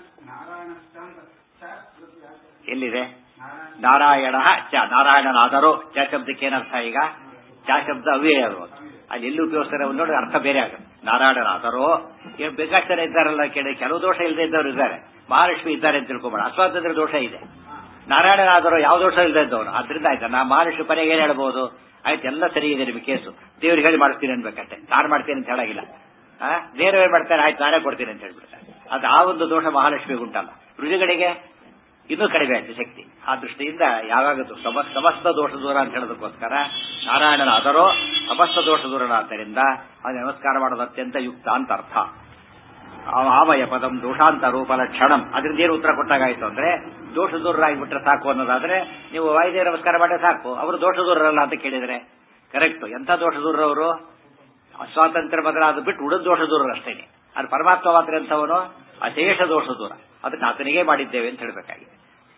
ಎಲ್ಲಿದೆ ನಾರಾಯಣ ಚ ನಾರಾಯಣನಾದರೂ ಚ ಶಬ್ದಕ್ಕೆ ಏನರ್ಥ ಈಗ ಚ ಶಬ್ದ ಅವ್ಯಯ ಅದು ಅಲ್ಲಿ ಎಲ್ಲಿ ಉಪಯೋಗಿಸ್ತಾರೆ ಒಂದು ನೋಡಿ ಅರ್ಥ ಬೇರೆ ಆಗುತ್ತೆ ನಾರಾಯಣನಾದರೂ ಏನು ಬೇಕಾಷ್ಟು ಜನ ಇದ್ದಾರಲ್ಲ ಕೇಳಿ ಕೆಲವು ದೋಷ ಇಲ್ಲದೆ ಇದ್ದವರು ಇದ್ದಾರೆ ಮಹಾಲಕ್ಷ್ಮಿ ಇದ್ದಾರೆ ಅಂತ ತಿಳ್ಕೊಬೇಡ ಅಸ್ವಾತಂತ್ರ್ಯ ದೋಷ ಇದೆ ನಾರಾಯಣನಾದರೂ ಯಾವ ದೋಷ ಇಲ್ಲದೆ ಇದ್ದವನು ಅದರಿಂದ ಆಯ್ತಾ ನಾ ಮಹಾಲಕ್ಷ್ಮಿ ಕೊನೆಗೆ ಏನ್ ಹೇಳ್ಬೋದು ಆಯ್ತು ಎಲ್ಲ ಸರಿ ಇದೆ ನಿಮಗೆ ಕೇಸು ದೇವ್ರಿಗೆ ಹೇಳಿ ಮಾಡ್ತೀನಿ ಅನ್ಬೇಕಷ್ಟೇ ನಾನು ಮಾಡ್ತೀನಿ ಅಂತ ಹೇಳಾಗಿಲ್ಲ ಆ ದೇವ್ರು ಏನ್ ಮಾಡ್ತಾರೆ ಆಯ್ತು ನಾನೇ ಕೊಡ್ತೀನಿ ಅಂತ ಹೇಳ್ಬಿಡ್ತಾರೆ ಅದು ಆ ಒಂದು ದೋಷ ಮಹಾಲಕ್ಷ್ಮಿಗೆ ಉಂಟಲ್ಲ ರುಜುಗಳಿಗೆ ಇನ್ನೂ ಕಡಿಮೆ ಆಯ್ತು ಶಕ್ತಿ ಆ ದೃಷ್ಟಿಯಿಂದ ಯಾವಾಗ ಸಮ ಸಮಸ್ತ ದೋಷ ದೂರ ಅಂತ ಹೇಳೋದಕ್ಕೋಸ್ಕರ ನಾರಾಯಣನ ಅದರೋ ಸಮಸ್ತ ದೋಷ ದೂರನಾದ್ದರಿಂದ ಅದು ನಮಸ್ಕಾರ ಮಾಡೋದು ಅತ್ಯಂತ ಯುಕ್ತ ಅಂತ ಅರ್ಥ ಆ- ಆಮಯ ಪದಂ ದೋಷಾಂತ ರೂಪ ಲಕ್ಷಣಂ ಅದರಿಂದ ಏನು ಉತ್ತರ ಕೊಟ್ಟಾಗಾಯ್ತು ಅಂದ್ರೆ ದೋಷ ದೂರರಾಗಿಬಿಟ್ರೆ ಸಾಕು ಅನ್ನೋದಾದ್ರೆ ನೀವು ವಾಯುದೇವ ನಮಸ್ಕಾರ ಮಾಡಿದ್ರೆ ಸಾಕು ಅವರು ದೋಷ ದೂರರಲ್ಲ ಅಂತ ಕೇಳಿದ್ರೆ ಕರೆಕ್ಟ್ ಎಂಥ ದೋಷ ದೂರವರು ಸ್ವಾತಂತ್ರ್ಯ ಬದಲಾದ ಬಿಟ್ಟು ಉಳಿದ ದೋಷ ದೂರರು ಅಷ್ಟೇನೆ ಅದು ಪರಮಾತ್ಮ ಮಾತ್ರ ಎಂಥವನು ಅಶೇಷ ದೋಷ ದೂರ ಅದಕ್ಕೆ ಆತನಿಗೆ ಮಾಡಿದ್ದೇವೆ ಅಂತ ಹೇಳಬೇಕಾಗಿದೆ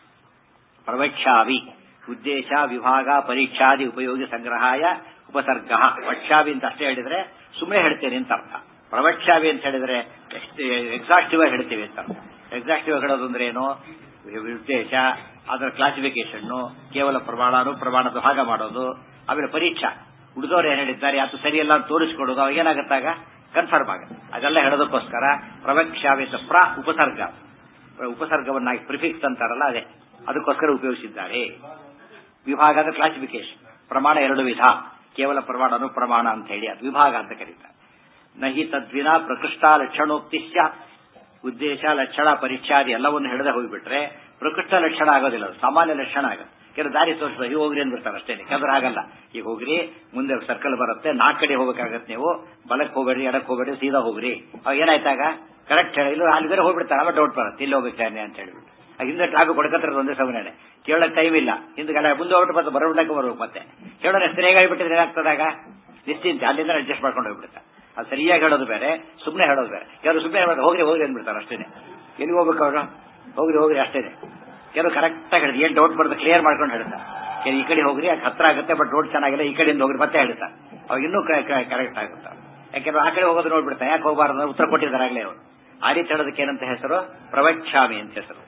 ಪ್ರವಕ್ಷಾವಿ ಉದ್ದೇಶ ವಿಭಾಗ ಪರೀಕ್ಷಾದಿ ಉಪಯೋಗಿ ಸಂಗ್ರಹಾಯ ಉಪಸರ್ಗ ವಕ್ಷಾವಿ ಅಂತ ಅಷ್ಟೇ ಹೇಳಿದ್ರೆ ಸುಮ್ಮನೆ ಹೇಳ್ತೇನೆ ಅಂತ ಅರ್ಥ ಪ್ರವಕ್ಷಾವಿ ಅಂತ ಹೇಳಿದ್ರೆ ಎಕ್ಸಾಕ್ಟಿವ್ ಆಗಿ ಹೇಳ್ತೇವೆ ಅಂತ ಅರ್ಥ ಎಕ್ಸಾಕ್ಟಿವ್ ಆಗಿ ಹೇಳೋದು ಅಂದ್ರೆ ಏನು ಉದ್ದೇಶ ಅದರ ಕ್ಲಾಸಿಫಿಕೇಶನ್ ಕೇವಲ ಪ್ರಮಾಣ ಪ್ರಮಾಣದ ಭಾಗ ಮಾಡೋದು ಆಮೇಲೆ ಪರೀಕ್ಷಾ ಉಳಿದವರು ಏನ್ ಹೇಳಿದ್ದಾರೆ ಅದು ಸರಿಯಲ್ಲ ಅಂತ ತೋರಿಸ್ಕೊಡೋದು ಅವಾಗ ಏನಾಗುತ್ತಾಗ ಕನ್ಫರ್ಮ್ ಆಗುತ್ತೆ ಅದೆಲ್ಲ ಹೇಳೋದಕ್ಕೋಸ್ಕರ ಪ್ರವಕ್ಷಾವಿ ಅಂತ ಪ್ರ ಉಪಸರ್ಗ ಉಪಸರ್ಗವನ್ನಾಗಿ ಪ್ರಿಫಿಕ್ಸ್ ಅಂತಾರಲ್ಲ ಅದೇ ಅದಕ್ಕೋಸ್ಕರ ಉಪಯೋಗಿಸಿದ್ದಾರೆ ವಿಭಾಗ ಅಂದ್ರೆ ಕ್ಲಾಸಿಫಿಕೇಶನ್ ಪ್ರಮಾಣ ಎರಡು ವಿಧ ಕೇವಲ ಪ್ರಮಾಣ ಅನುಪ್ರಮಾಣ ಅಂತ ಹೇಳಿ ಅದು ವಿಭಾಗ ಅಂತ ಕರೀತಾರೆ ನಹಿ ತದ್ವಿನ ಪ್ರಕೃಷ್ಟ ಲಕ್ಷಣೋಕ್ತಿಶ್ಚ ಉದ್ದೇಶ ಲಕ್ಷಣ ಪರೀಕ್ಷಾದಿ ಎಲ್ಲವನ್ನು ಹಿಡಿದ ಹೋಗಿಬಿಟ್ರೆ ಪ್ರಕೃಷ್ಟ ಲಕ್ಷಣ ಆಗೋದಿಲ್ಲ ಅದು ಸಾಮಾನ್ಯ ಲಕ್ಷಣ ಆಗುತ್ತೆ ಕೆಲವು ದಾರಿ ತೋರಿಸ್ತಾರೆ ಈಗ ಹೋಗ್ರಿ ಅಂದ್ಬಿಡ್ತಾರೆ ಅಷ್ಟೇ ಕೆಲವರು ಆಗಲ್ಲ ಈಗ ಹೋಗ್ರಿ ಮುಂದೆ ಸರ್ಕಲ್ ಬರುತ್ತೆ ನಾಲ್ಕು ಕಡೆ ಹೋಗ್ಬೇಕಾಗತ್ತೆ ನೀವು ಬಲಕ್ಕೆ ಹೋಗ್ಬೇಡಿ ಎಡಕ್ಕೆ ಹೋಗ್ಬೇಡಿ ಸೀದಾ ಹೋಗ್ರಿ ಅವಾಗ ಏನಾಯ್ತಾಗ ಕರೆಕ್ಟ್ ಹೇಳಿ ಇಲ್ಲ ಅಲ್ಲಿ ಬೇರೆ ಹೋಗ್ಬಿಡ್ತಾರೆ ಆಮೇಲೆ ಡೌಟ್ ಬರುತ್ತೆ ಇಲ್ಲಿ ಹೋಗ್ಬೇಕಾನೆ ಅಂತ ಹೇಳ್ಬಿಟ್ಟು ಆಗ ಹಿಂದೆ ಟ್ರಾಫಿಕ್ ಹೊಡ್ಕತ್ತಾರೆ ಒಂದೇ ಸಮಯನೇ ಕೇಳಕ್ ಟೈಮ್ ಇಲ್ಲ ಹಿಂದ್ಗಡೆ ಮುಂದೆ ಹೋಗ್ಬಿಟ್ಟು ಮತ್ತೆ ಬರೋಬಿಡಕ್ಕೆ ಬರ್ಬೇಕು ಮತ್ತೆ ಕೇಳೋಣ ಎಷ್ಟು ಹೇಗಾಗಿಬಿಟ್ಟಿದ್ರೆ ಏನಾಗ್ತದಾಗ ನಿಶ್ಚಿಂತೆ ಅಲ್ಲಿಂದ ಅಡ್ಜಸ್ಟ್ ಮಾಡ್ಕೊಂಡು ಹೋಗ್ಬಿಡುತ್ತೆ ಅದು ಸರಿಯಾಗಿ ಹೇಳೋದು ಬೇರೆ ಸುಮ್ಮನೆ ಹೇಳೋದು ಬೇರೆ ಕೆಲವರು ಸುಮ್ಮನೆ ಹೇಳೋದು ಹೋಗ್ರಿ ಹೋಗ್ರಿ ಅಂದ್ಬಿಡ್ತಾರೆ ಅಷ್ಟೇನೆ ಎಲ್ಲಿ ಹೋಗ್ಬೇಕು ಅವರು ಹೋಗ್ರಿ ಹೋಗ್ರಿ ಅಷ್ಟೇನೆ ಕೆಲವು ಕರೆಕ್ಟ್ ಆಗಿ ಹೇಳಿದ್ರು ಏನ್ ಡೌಟ್ ಬರುತ್ತೆ ಕ್ಲಿಯರ್ ಮಾಡ್ಕೊಂಡು ಹೇಳ್ತಾರೆ ಕೆಲವು ಈ ಕಡೆ ಹೋಗ್ರಿ ಅದು ಹತ್ರ ಆಗುತ್ತೆ ಬಟ್ ರೋಡ್ ಚೆನ್ನಾಗಿಲ್ಲ ಈ ಕಡೆಯಿಂದ ಹೋಗ್ರಿ ಮತ್ತೆ ಹೇಳ್ತಾರೆ ಅವಾಗ ಇನ್ನೂ ಕರೆಕ್ಟ್ ಆಗುತ್ತೆ ಯಾಕೆಂದ್ರೆ ಆ ಕಡೆ ಹೋಗೋದು ನೋಡ್ಬಿಡ್ತಾರೆ ಯಾಕೆ ಹೋಗಬಾರ್ದು ಉತ್ತರ ಕೊಟ್ಟಿದ್ದಾರೆ ಆಗ್ಲೇ ಅವರು ಆ ರೀತಿ ಹೇಳೋದಕ್ಕೆ ಏನಂತ ಹೆಸರು ಪ್ರವಕ್ಷಾಮಿ ಅಂತ ಹೆಸರು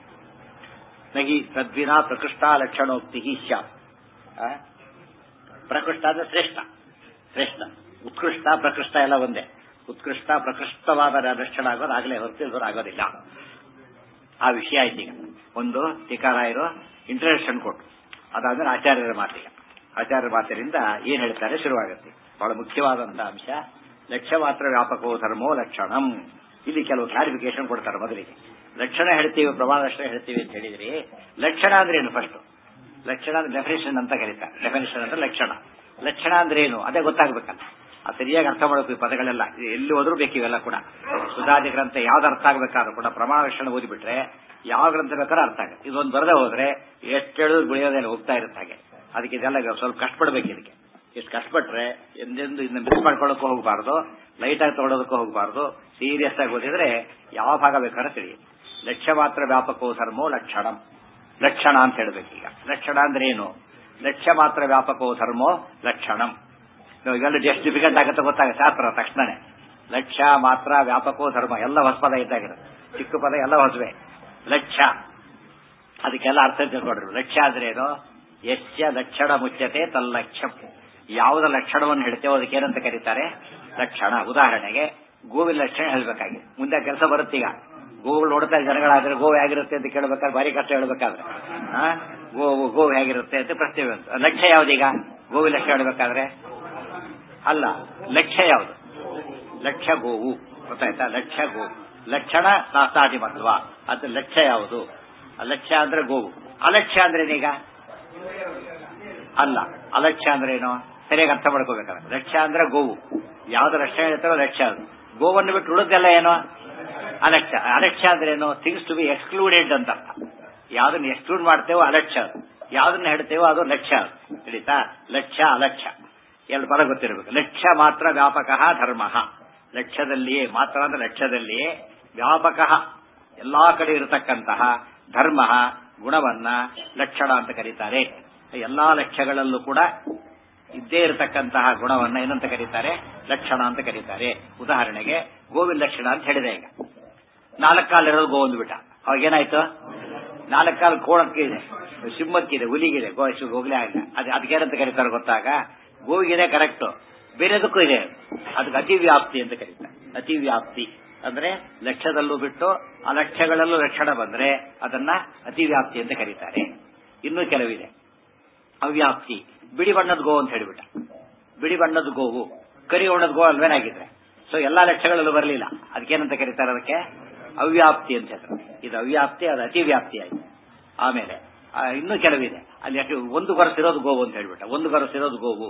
ನಹಿ ತದ್ವಿನ ಪ್ರಕೃಷ್ಟ ಲಕ್ಷಣೋಕ್ತಿ ಸ್ಯಾತ್ ಆ? ಪ್ರಕೃಷ್ಟ ಅಂದ್ರೆ ಶ್ರೇಷ್ಠ ಶ್ರೇಷ್ಠ ಉತ್ಕೃಷ್ಟ ಪ್ರಕೃಷ್ಟ ಎಲ್ಲ ಒಂದೇ ಉತ್ಕೃಷ್ಟ ಪ್ರಕೃಷ್ಟವಾದ ಲಕ್ಷಣ ಆಗೋದು ಆಗಲೇ ಹೊರತು ಇವರು ಆಗೋದಿಲ್ಲ ಆ ವಿಷಯ ಆಯ್ತು ಈಗ ಒಂದು ಟೀಕಾರಾಯರು ಇಂಟ್ರಡಕ್ಷನ್ ಕೊಟ್ಟು ಅದಾದ್ಮೇಲೆ ಆಚಾರ್ಯರ ಮಾತಿಗೆ ಆಚಾರ್ಯರ ಮಾತಿನಿಂದ ಏನ್ ಹೇಳ್ತಾರೆ ಶುರುವಾಗುತ್ತೆ ಬಹಳ ಮುಖ್ಯವಾದಂತಹ ಅಂಶ ಲಕ್ಷ್ಯ ಮಾತ್ರ ವ್ಯಾಪಕೋ ಧರ್ಮೋ ಲಕ್ಷಣಂ ಇಲ್ಲಿ ಕೆಲವು ಕ್ಲಾರಿಫಿಕೇಶನ್ ಕೊಡ್ತಾರೆ ಮೊದಲಿಗೆ ಲಕ್ಷಣ ಹೇಳ್ತೀವಿ ಪ್ರಮಾಣ ಲಕ್ಷಣ ಹೇಳ್ತೀವಿ ಅಂತ ಹೇಳಿದ್ರಿ ಲಕ್ಷಣ ಅಂದ್ರೆ ಏನು ಫಸ್ಟ್ ಲಕ್ಷಣ ಅಂದ್ರೆ ಡೆಫಿನೇಷನ್ ಅಂತ ಕರೀತಾರೆ ಡೆಫಿನೇಷನ್ ಅಂದ್ರೆ ಲಕ್ಷಣ ಲಕ್ಷಣ ಅಂದ್ರೆ ಏನು ಅದೇ ಗೊತ್ತಾಗ್ಬೇಕಲ್ಲ ಅದು ಸರಿಯಾಗಿ ಅರ್ಥ ಮಾಡಬೇಕು ಈ ಪದಗಳೆಲ್ಲ ಇದು ಎಲ್ಲಿ ಹೋದ್ರೂ ಬೇಕು ಇವೆಲ್ಲ ಕೂಡ ಸುಧಾದಿ ಗ್ರಂಥ ಯಾವ್ದು ಅರ್ಥ ಆಗ್ಬೇಕಾದ್ರೂ ಕೂಡ ಪ್ರಮಾಣ ಲಕ್ಷಣ ಓದಿಬಿಟ್ರೆ ಯಾವ ಗ್ರಂಥ ಬೇಕಾದ್ರೂ ಅರ್ಥ ಆಗುತ್ತೆ ಇದೊಂದು ಬರದೇ ಹೋದ್ರೆ ಎಷ್ಟು ಹೇಳಿದ್ರು ಬೆಳೆಯೋದೇನು ಹೋಗ್ತಾ ಇರುತ್ತೆ ಹಾಗೆ ಅದಕ್ಕೆ ಇದೆಲ್ಲ ಸ್ವಲ್ಪ ಕಷ್ಟಪಡ್ಬೇಕು ಇದಕ್ಕೆ ಇಷ್ಟು ಕಷ್ಟಪಟ್ರೆ ಎಂದೆಂದು ಇದನ್ನ ಮಿಸ್ ಮಾಡ್ಕೊಳ್ಳೋಕ್ಕೂ ಹೋಗಬಾರ್ದು ಲೈಟ್ ಆಗಿ ತಗೊಳ್ಳೋದಕ್ಕೂ ಹೋಗಬಾರ್ದು ಸೀರಿಯಸ್ ಆಗಿ ಓದಿದ್ರೆ ಯಾವ ಭಾಗ ಬೇಕಾದ್ರೆ ತಿಳಿಯುತ್ತೆ ಲಕ್ಷ್ಯ ಮಾತ್ರ ವ್ಯಾಪಕೋ ಧರ್ಮೋ ಲಕ್ಷಣಂ ಲಕ್ಷಣ ಅಂತ ಹೇಳ್ಬೇಕೀಗ ಲಕ್ಷಣ ಅಂದ್ರೆ ಏನು ಲಕ್ಷ್ಯ ಮಾತ್ರ ವ್ಯಾಪಕೋ ಧರ್ಮೋ ಲಕ್ಷಣಂ ಇವೆಲ್ಲ ಎಷ್ಟು ಡಿಫಿಕಲ್ಟ್ ಆಗುತ್ತೆ ಗೊತ್ತಾಗುತ್ತೆ ಶಾಸ್ತ್ರ ತಕ್ಷಣನೇ ಲಕ್ಷ್ಯ ಮಾತ್ರ ವ್ಯಾಪಕೋ ಧರ್ಮ ಎಲ್ಲ ಹೊಸ ಪದ ಇದ್ದಾಗಿರುತ್ತೆ ಚಿಕ್ಕ ಪದ ಎಲ್ಲ ಹೊಸವೇ ಲಕ್ಷ್ಯ ಅದಕ್ಕೆಲ್ಲ ಅರ್ಥ ತಿಳ್ಕೊಡ್ರಿ ಲಕ್ಷ್ಯ ಅಂದ್ರೆ ಏನು ಯಶ್ಯ ಲಕ್ಷಣ ಮುಚ್ಚತೆ ತಲ್ಲಕ್ಷ್ಯ ಯಾವುದ ಲಕ್ಷಣವನ್ನು ಹೇಳ್ತೇವೋ ಅದಕ್ಕೆ ಏನಂತ ಕರೀತಾರೆ ಲಕ್ಷಣ ಉದಾಹರಣೆಗೆ ಗೋವಿನ ಲಕ್ಷಣ ಹೇಳ್ಬೇಕಾಗಿದೆ ಮುಂದೆ ಕೆಲಸ ಬರುತ್ತೀಗ ಗೋಗಳು ನೋಡ್ತಾ ಜನಗಳಾದ್ರೆ ಗೋವು ಹೇಗಿರುತ್ತೆ ಅಂತ ಕೇಳಬೇಕಾದ್ರೆ ಭಾರಿ ಕಷ್ಟ ಹೇಳ್ಬೇಕಾದ್ರೆ ಆ? ಗೋವು ಗೋವು ಹೇಗಿರುತ್ತೆ ಅಂತ ಪ್ರಶ್ನೆ ಬಂತು ಲಕ್ಷ್ಯ ಯಾವ್ದೀಗ ಗೋವಿನ ಲಕ್ಷಣ ಹೇಳ್ಬೇಕಾದ್ರೆ ಅಲ್ಲ ಲಕ್ಷ್ಯ ಯಾವುದು ಲಕ್ಷ್ಯ ಗೋವು ಗೊತ್ತಾಯ್ತಾ ಲಕ್ಷ್ಯ ಗೋವು ಲಕ್ಷಣ ಸಾಸ್ತಾದಿ ಮತ್ವ ಅದು ಲಕ್ಷ್ಯ ಯಾವುದು ಲಕ್ಷ್ಯ ಅಂದ್ರೆ ಗೋವು ಅಲಕ್ಷ್ಯ ಅಂದ್ರೆ ಏನೀಗ ಅಲ್ಲ ಅಲಕ್ಷ್ಯ ಅಂದ್ರೆ ಏನು ಸರಿಯಾಗಿ ಅರ್ಥ ಮಾಡ್ಕೋಬೇಕಾದ್ರೆ ಲಕ್ಷ್ಯ ಅಂದ್ರೆ ಗೋವು ಯಾವ್ದು ಲಕ್ಷ್ಯ ಹೇಳ್ತಾರೋ ಲಕ್ಷ್ಯ ಅದು ಗೋವನ್ನು ಬಿಟ್ಟು ಉಳಿದೆಲ್ಲ ಏನು ಅಲಕ್ಷ್ಯ ಅಲಕ್ಷ್ಯ ಅಂದ್ರೆ ಏನು ಥಿಂಗ್ಸ್ ಟು ಬಿ ಎಕ್ಸ್ಕ್ಲೂಡೆಡ್ ಅಂತ ಅರ್ಥ ಯಾವ್ದನ್ನ ಎಕ್ಸ್ಕ್ಲೂಡ್ ಮಾಡ್ತೇವೋ ಅಲಕ್ಷ್ಯ ಅದು ಯಾವ್ದನ್ನ ಹೇಳ್ತೇವೋ ಅದು ಲಕ್ಷ್ಯ ಅದು ತಿಳಿತಾ ಲಕ್ಷ್ಯ ಅಲಕ್ಷ್ಯ ಎರಡು ಪದ ಗೊತ್ತಿರಬೇಕು ಲಕ್ಷ್ಯ ಮಾತ್ರ ವ್ಯಾಪಕ ಧರ್ಮ ಲಕ್ಷ್ಯದಲ್ಲಿಯೇ ಮಾತ್ರ ಅಂದ್ರೆ ಲಕ್ಷ್ಯದಲ್ಲಿಯೇ ವ್ಯಾಪಕ ಎಲ್ಲಾ ಕಡೆ ಇರತಕ್ಕಂತಹ ಧರ್ಮ ಗುಣವನ್ನ ಲಕ್ಷಣ ಅಂತ ಕರೀತಾರೆ ಎಲ್ಲಾ ಲಕ್ಷ್ಯಗಳಲ್ಲೂ ಕೂಡ ಇದ್ದೇ ಇರತಕ್ಕಂತಹ ಗುಣವನ್ನ ಏನಂತ ಕರೀತಾರೆ ಲಕ್ಷಣ ಅಂತ ಕರೀತಾರೆ ಉದಾಹರಣೆಗೆ ಗೋವಿನ ಲಕ್ಷಣ ಅಂತ ಹೇಳಿದೆ ಈಗ ನಾಲ್ಕು ಕಾಲಿರೋದು ಗೋವಂದು ಬಿಟ್ಟ ಅವಾಗ ಏನಾಯ್ತು ನಾಲ್ಕು ಕಾಲು ಕೋಣಕ್ಕಿದೆ ಸಿಂಹಕ್ಕಿದೆ ಹುಲಿಗಿದೆ ಗೋ ಹೋಗ್ಲೇ ಆಗಿಲ್ಲ ಅದು ಅದಕ್ಕೇನಂತ ಕರೀತಾರೆ ಗೊತ್ತಾಗ ಗೋವಿಗಿದೆ ಕರೆಕ್ಟ್ ಬೇರೆದಕ್ಕೂ ಇದೆ ಅದಕ್ಕೆ ಅತಿವ್ಯಾಪ್ತಿ ಅಂತ ಕರೀತಾರೆ ಅತಿವ್ಯಾಪ್ತಿ ಅಂದ್ರೆ ಲಕ್ಷ್ಯದಲ್ಲೂ ಬಿಟ್ಟು ಆ ಲಕ್ಷ್ಯಗಳಲ್ಲೂ ಲಕ್ಷಣ ಬಂದ್ರೆ ಅದನ್ನ ಅತಿವ್ಯಾಪ್ತಿ ಅಂತ ಕರೀತಾರೆ ಇನ್ನೂ ಕೆಲವಿದೆ ಅವ್ಯಾಪ್ತಿ ಬಿಳಿ ಬಣ್ಣದ ಗೋ ಅಂತ ಹೇಳಿಬಿಟ್ಟ ಬಿಳಿ ಬಣ್ಣದ ಗೋವು ಕರಿ ಬಣ್ಣದ ಗೋ ಅಲ್ವೇನಾಗಿದ್ರೆ ಸೊ ಎಲ್ಲಾ ಲಕ್ಷ್ಯಗಳಲ್ಲೂ ಬರಲಿಲ್ಲ ಅದಕ್ಕೇನಂತ ಕರೀತಾರೆ ಅದಕ್ಕೆ ಅವ್ಯಾಪ್ತಿ ಅಂತ ಹೇಳ್ತಾರೆ ಇದು ಅವ್ಯಾಪ್ತಿ ಅದು ಅತಿವ್ಯಾಪ್ತಿ ಆಯ್ತು ಆಮೇಲೆ ಆ, ಇನ್ನೂ ಕೆಲವಿದೆ ಅಲ್ಲಿ ಯಾಕೆ ಒಂದು ಗೊರಸಿರೋದು ಗೋವು ಅಂತ ಹೇಳ್ಬಿಟ್ಟ ಒಂದು ಗೊರಸಿರೋದು ಗೋವು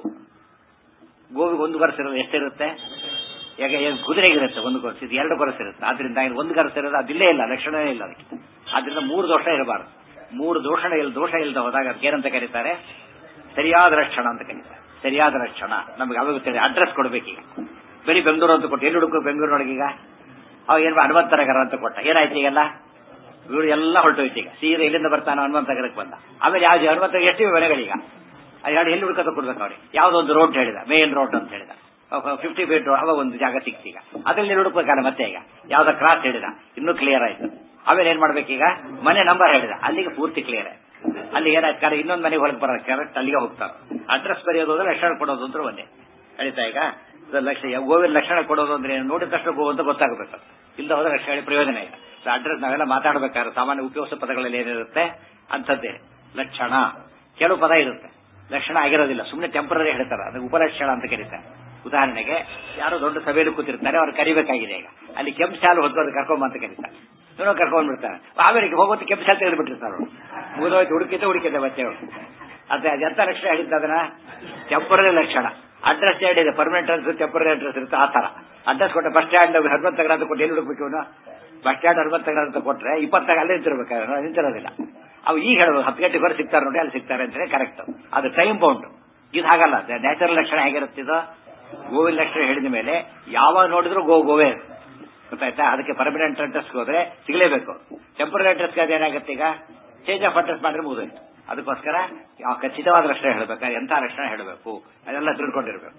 ಗೋವಿಗೆ ಒಂದು ಗೊರಸಿರೋದು ಎಷ್ಟಿರುತ್ತೆ ಯಾಕೆ ಏನ್ ಕುದುರೆಗಿರುತ್ತೆ ಒಂದು ಗೊರಸು ಇದು ಎರಡು ಗೊರಸು ಇರುತ್ತೆ ಆದ್ರಿಂದ ಇದು ಒಂದು ಗೊರಸು ಇರೋದು ಅದಿಲ್ಲೇ ಇಲ್ಲ ಲಕ್ಷಣವೇ ಇಲ್ಲ ಅದಕ್ಕೆ ಆದ್ರಿಂದ ಮೂರು ದೋಷ ಇರಬಾರದು ಮೂರು ದೋಷ ಇಲ್ಲ ದೋಷ ಇಲ್ಲದೆ ಹೋದಾಗ ಅದಕ್ಕೆ ಏನಂತ ಕರೀತಾರೆ ಸರಿಯಾದ ಲಕ್ಷಣ ಅಂತ ಕರೀತಾರೆ ಸರಿಯಾದ ಲಕ್ಷಣ ನಮಗೆ ಅವಾಗ ಗೊತ್ತಿದೆ ಅಡ್ರೆಸ್ ಕೊಡ್ಬೇಕೀಗ ಬರೀ ಬೆಂಗಳೂರು ಅಂತ ಕೊಟ್ಟು ಎಲ್ಲಿ ಹುಡುಕು ಬೆಂಗಳೂರೊಳಗೀಗ ಅವಾಗ ಏನು ಹನುಮಂತನಗರ ಅಂತ ಕೊಟ್ಟ ಏನಾಯ್ತು ಈಗೆಲ್ಲ ಇವರು ಎಲ್ಲ ಹೊರಟೋಯ್ತು ಈಗ ಸೀರೆ ಎಲ್ಲಿಂದ ಬರ್ತಾನೆ ಹನುಮಂತನಗರಕ್ಕೆ ಬಂದ ಆಮೇಲೆ ಯಾವ ಹನುಮಂತ ಎಷ್ಟು ಮನೆಗಳೀಗ ಅದು ಹೇಳಿ ಎಲ್ಲಿ ಹುಡುಕತ ಕೊಡ್ಬೇಕು ಅವ್ರಿಗೆ ಯಾವುದೋ ಒಂದು ರೋಡ್ ಹೇಳಿದ ಮೇನ್ ರೋಡ್ ಅಂತ ಹೇಳಿದ ಫಿಫ್ಟಿ ಫೀಟ್ ಅವಾಗ ಒಂದು ಜಾಗ ಸಿಕ್ತು ಈಗ ಅದ್ರಲ್ಲಿ ಹುಡುಕ್ಬೇಕಲ್ಲ ಮತ್ತೆ ಈಗ ಯಾವ್ದೋ ಕ್ರಾಸ್ ಹೇಳಿದ ಇನ್ನೂ ಕ್ಲಿಯರ್ ಆಯ್ತು ಆಮೇಲೆ ಏನ್ ಮಾಡ್ಬೇಕೀಗ ಮನೆ ನಂಬರ್ ಹೇಳಿದ ಅಲ್ಲಿಗೆ ಪೂರ್ತಿ ಕ್ಲಿಯರ್ ಆಯ್ತು ಅಲ್ಲಿ ಏನಾಯ್ತು ಕಾರಣ ಇನ್ನೊಂದು ಮನೆಗೆ ಹೊರಗೆ ಬರೋದು ಕರೆಕ್ಟ್ ಅಲ್ಲಿಗೆ ಹೋಗ್ತಾರೆ ಅಡ್ರೆಸ್ ಬರೆಯೋದು ಅಂದ್ರೆ ಲಕ್ಷಣ ಕೊಡೋದು ಅಂದ್ರೆ ಒಂದೇ ಹೇಳ್ತಾ ಈಗ ಇದು ಲಕ್ಷ ಗೋವಿನ ಲಕ್ಷಣ ಕೊಡೋದು ಅಂದ್ರೆ ಏನು ನೋಡಿದ ತಕ್ಷಣ ಗೋ ಅಂತ ಗೊತ್ತಾಗಬೇಕು ಇಲ್ಲ ಹೋದ್ರೆ ಲಕ್ಷಣ ಹೇಳಿ ಪ್ರಯೋಜನ ಇಲ್ಲ ಸೊ ಅಡ್ರೆಸ್ ನಾವೆಲ್ಲ ಮಾತಾಡಬೇಕಾದ್ರೆ ಸಾಮಾನ್ಯ ಉಪಯೋಗ ಪದಗಳಲ್ಲಿ ಏನಿರುತ್ತೆ ಅಂಥದ್ದೇ ಲಕ್ಷಣ ಕೆಲವು ಪದ ಇರುತ್ತೆ ಲಕ್ಷಣ ಆಗಿರೋದಿಲ್ಲ ಸುಮ್ಮನೆ ಟೆಂಪರರಿ ಹೇಳ್ತಾರೆ ಅದಕ್ಕೆ ಉಪಲಕ್ಷಣ ಅಂತ ಕರೀತಾರೆ ಉದಾಹರಣೆಗೆ ಯಾರೋ ದೊಡ್ಡ ಸಭೆಯಲ್ಲಿ ಕೂತಿರ್ತಾರೆ ಅವ್ರು ಕರಿಬೇಕಾಗಿದೆ ಈಗ ಅಲ್ಲಿ ಕೆಂಪು ಶಾಲು ಹೊತ್ಕೊಂಡು ಕರ್ಕೊಂಬ ಅಂತ ಕರೀತಾರೆ ಇವನು ಕರ್ಕೊಂಡ್ಬಿಡ್ತಾರೆ ಆಮೇಲೆ ಹೋಗೋದು ಕೆಂಪು ಶಾಲು ತೆಗೆದುಬಿಟ್ಟಿರ್ತಾರೆ ಅವ್ರು ಮುಗಿದೋಯ್ತು ಹುಡುಕಿದ್ದೆ ಹುಡುಕಿದ್ದೆ ಮತ್ತೆ ಅವ್ರು ಅದೇ ಅದೆಂತ ಲಕ್ಷಣ ಹೇಳಿದ್ದ ಅದನ್ನ ಟೆಂಪರರಿ ಲಕ್ಷಣ ಅಡ್ರೆಸ್ ಹೇಳಿದೆ ಪರ್ಮನೆಂಟ್ ಅಡ್ರೆಸ್ ಟೆಂಪರರಿ ಅಡ್ರೆಸ್ ಇರುತ್ತೆ ಆ ತರ ಅಡ್ರೆಸ್ ಕೊಟ್ಟ ಬಸ್ ಸ್ಟ್ಯಾಂಡ್ ಹನುಮಂತ ತಗಡ ಅಂತ ಕೊಟ್ಟು ಎಲ್ಲಿ ಹುಡುಕ್ಬೇಕು ಇವನು ಬಸ್ ಸ್ಟ್ಯಾಂಡ್ ಹನುಮಂತ ತಗಡ ಅಂತ ಕೊಟ್ರೆ ಇಪ್ಪತ್ತಾಗ ಅಲ್ಲೇ ನಿಂತಿರ್ಬೇಕಾದ್ರೆ ನಿಂತಿರೋದಿಲ್ಲ ಅವು ಈಗ ಹೇಳೋದು ಹತ್ತು ಗಂಟೆಗೆ ಹೊರ ಸಿಗ್ತಾರೆ ನೋಡಿ ಅಲ್ಲಿ ಸಿಗ್ತಾರೆ ಅಂದ್ರೆ ಕರೆಕ್ಟ್ ಅದು ಟೈಮ್ ಬೌಂಡ್ ಇದು ಹಾಗಲ್ಲ ನ್ಯಾಚುರಲ್ ಲಕ್ಷಣ ಹೇಗಿರುತ್ತಿದೋ ಗೋವಿನ ಲಕ್ಷಣ ಹೇಳಿದ ಮೇಲೆ ಯಾವಾಗ ನೋಡಿದ್ರು ಗೋ ಗೋವೇ ಅದು. ಗೊತ್ತಾಯ್ತಾ ಅದಕ್ಕೆ ಪರ್ಮನೆಂಟ್ ಅಡ್ರೆಸ್ ಹೋದ್ರೆ ಸಿಗಲೇಬೇಕು ಟೆಂಪರರಿ ಅಡ್ರೆಸ್ ಏನಾಗುತ್ತೆ ಈಗ ಚೇಂಜ್ ಆಫ್ ಅಡ್ರೆಸ್ ಮಾಡಿದ್ರೆ ಮುಗಿದೋಯ್ತು ಅದಕ್ಕೋಸ್ಕರ ಯಾವ ಖಚಿತವಾದ ಲಕ್ಷಣ ಹೇಳಬೇಕು ಎಂತ ಲಕ್ಷಣ ಹೇಳಬೇಕು ಅದೆಲ್ಲ ತಿಳ್ಕೊಂಡಿರ್ಬೇಕು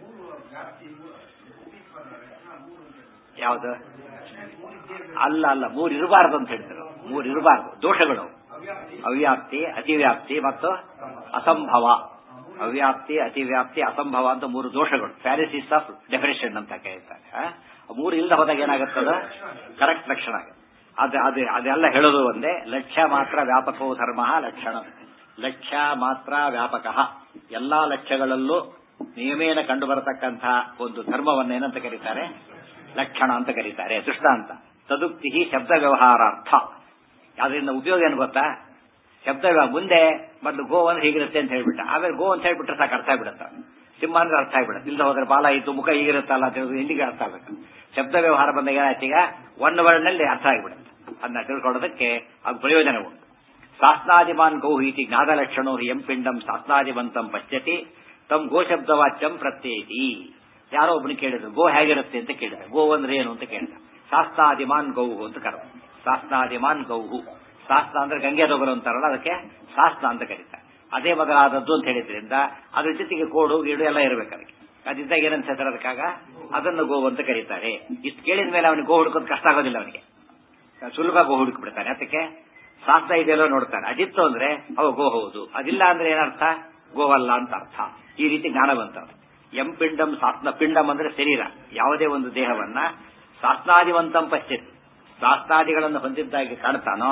ಯಾವುದು ಅಲ್ಲ ಅಲ್ಲ ಮೂರು ಇರಬಾರ್ದು ಅಂತ ಹೇಳ್ತಾರೆ ಮೂರು ಇರಬಾರ್ದು ದೋಷಗಳು ಅವ್ಯಾಪ್ತಿ ಅತಿವ್ಯಾಪ್ತಿ ಮತ್ತು ಅಸಂಭವ ಅವ್ಯಾಪ್ತಿ ಅತಿವ್ಯಾಪ್ತಿ ಅಸಂಭವ ಅಂತ ಮೂರು ದೋಷಗಳು ಫ್ಯಾರಿಸಿಸ್ ಆಫ್ ಡೆಫಿನೇಷನ್ ಅಂತ ಕೇಳ್ತಾರೆ ಆ? ಆ ಮೂರು ಇಲ್ಲದ ಹೋದಾಗ ಏನಾಗುತ್ತದ ಕರೆಕ್ಟ್ ಲಕ್ಷಣ ಆಗುತ್ತೆ ಅದು ಅದು ಅದೆಲ್ಲ ಹೇಳೋದು ಒಂದೇ ಲಕ್ಷ್ಯ ಮಾತ್ರ ವ್ಯಾಪಕೋ ಧರ್ಮ ಲಕ್ಷಣ ಲಕ್ಷ್ಯ ಮಾತ್ರ ವ್ಯಾಪಕ ಎಲ್ಲಾ ಲಕ್ಷ್ಯಗಳಲ್ಲೂ ನಿಯಮೇನ ಕಂಡು ಬರತಕ್ಕಂತಹ ಒಂದು ಧರ್ಮವನ್ನ ಏನಂತ ಕರೀತಾರೆ ಲಕ್ಷಣ ಅಂತ ಕರೀತಾರೆ ದೃಷ್ಟಾಂತ ತದುಕ್ತಿ ಶಬ್ದ ವ್ಯವಹಾರಾರ್ಥ ಅದರಿಂದ ಉಪಯೋಗ ಏನು ಗೊತ್ತಾ ಶಬ್ದ ವ್ಯವಹಾರ ಮುಂದೆ ಮೊದಲು ಗೋ ಅಂದ್ರೆ ಹೀಗಿರುತ್ತೆ ಅಂತ ಹೇಳ್ಬಿಟ್ಟ ಆಮೇಲೆ ಗೋ ಅಂತ ಹೇಳ್ಬಿಟ್ರೆ ಸಾಕು ಅರ್ಥ ಆಗ್ಬಿಡುತ್ತೆ ಸಿಂಹ ಅಂದ್ರೆ ಅರ್ಥ ಆಗ್ಬಿಡುತ್ತೆ ಇಲ್ಲದ ಹೋದ್ರೆ ಬಾಲ ಇತ್ತು ಮುಖ ಹೀಗಿರುತ್ತಲ್ಲ ಅಂತ ಹೇಳಿ ಇಲ್ಲಿಗೆ ಅರ್ಥ ಆಗ್ಬೇಕು ಶಬ್ದ ವ್ಯವಹಾರ ಬಂದಾಗ ಏನಾಯ್ತು ಈಗ ಒನ್ ವರ್ಡ್ ನಲ್ಲಿ ಅರ್ಥ ಆಗ್ಬಿಡುತ್ತೆ ಅದನ್ನ ತಿಳ್ಕೊಳ್ಳೋದಕ್ಕೆ ಅದು ಪ್ರಯೋಜನ ಉಂಟು ಶಾಸ್ತ್ರಾದಿಮಾನ್ ಗೌ ಇತಿ ಜ್ಞಾನಲಕ್ಷಣೋ ಹಿ ಎಂ ಪಿಂಡಂ ಶಾಸ್ತ್ರಾದಿವಂತಂ ಪಶ್ಯತಿ ತಮ್ ಗೋ ಶಬ್ದವಾಚ್ಯಂ ಪ್ರತ್ಯೇತಿ ಯಾರೋ ಒಬ್ಬನು ಕೇಳಿದ್ರು ಗೋ ಹೇಗಿರುತ್ತೆ ಅಂತ ಕೇಳಿದ ಗೋ ಅಂದ್ರೆ ಏನು ಅಂತ ಕೇಳಿದ ಶಾಸ್ತಾದಿಮಾನ್ ಗೌಹು ಅಂತ ಕರೆದ ಶಾಸ್ತಾದಿಮಾನ್ ಗೌಹು ಶಾಸ್ತ್ರ ಅಂದ್ರೆ ಗಂಗೆ ತೊಗಲು ಅಂತಾರಲ್ಲ ಅದಕ್ಕೆ ಶಾಸ್ತ್ರ ಅಂತ ಕರೀತಾರೆ ಅದೇ ಮೊದಲಾದದ್ದು ಅಂತ ಹೇಳಿದ್ರಿಂದ ಅದ್ರ ಜೊತೆಗೆ ಕೋಡು ಗೀಡು ಎಲ್ಲ ಇರಬೇಕು ಅದಕ್ಕೆ ಅದಿದ್ದಾಗ ಏನಂತ ಹೇಳ್ತಾರೆ ಅದಕ್ಕಾಗ ಅದನ್ನು ಗೋವು ಅಂತ ಕರೀತಾರೆ ಇಷ್ಟು ಕೇಳಿದ ಮೇಲೆ ಅವನಿಗೆ ಗೋ ಹುಡ್ಕೋದು ಕಷ್ಟ ಆಗೋದಿಲ್ಲ ಅವನಿಗೆ ಸುಲಭ ಗೋ ಹುಡುಕ್ಬಿಡ್ತಾನೆ ಅದಕ್ಕೆ ಶಾಸ್ತ್ರ ಇದೆಲ್ಲೋ ನೋಡ್ತಾನೆ ಅದಿತ್ತು ಅಂದ್ರೆ ಅವ ಗೋ ಹೌದು ಅದಿಲ್ಲ ಅಂದ್ರೆ ಏನರ್ಥ ಗೋವಲ್ಲ ಅಂತ ಅರ್ಥ ಈ ರೀತಿ ಜ್ಞಾನ ಬಂತವ್ರು ಎಂ ಪಿಂಡಂ ಸಾಸ್ನ ಪಿಂಡಂ ಅಂದ್ರೆ ಶರೀರ ಯಾವುದೇ ಒಂದು ದೇಹವನ್ನ ಶಾಸ್ತ್ರಾದಿವಂತಂ ಪಶ್ಚಿತ್ ಶಾಸ್ತ್ರಾದಿಗಳನ್ನು ಹೊಂದಿದ್ದಾಗಿ ಕಾಣ್ತಾನೋ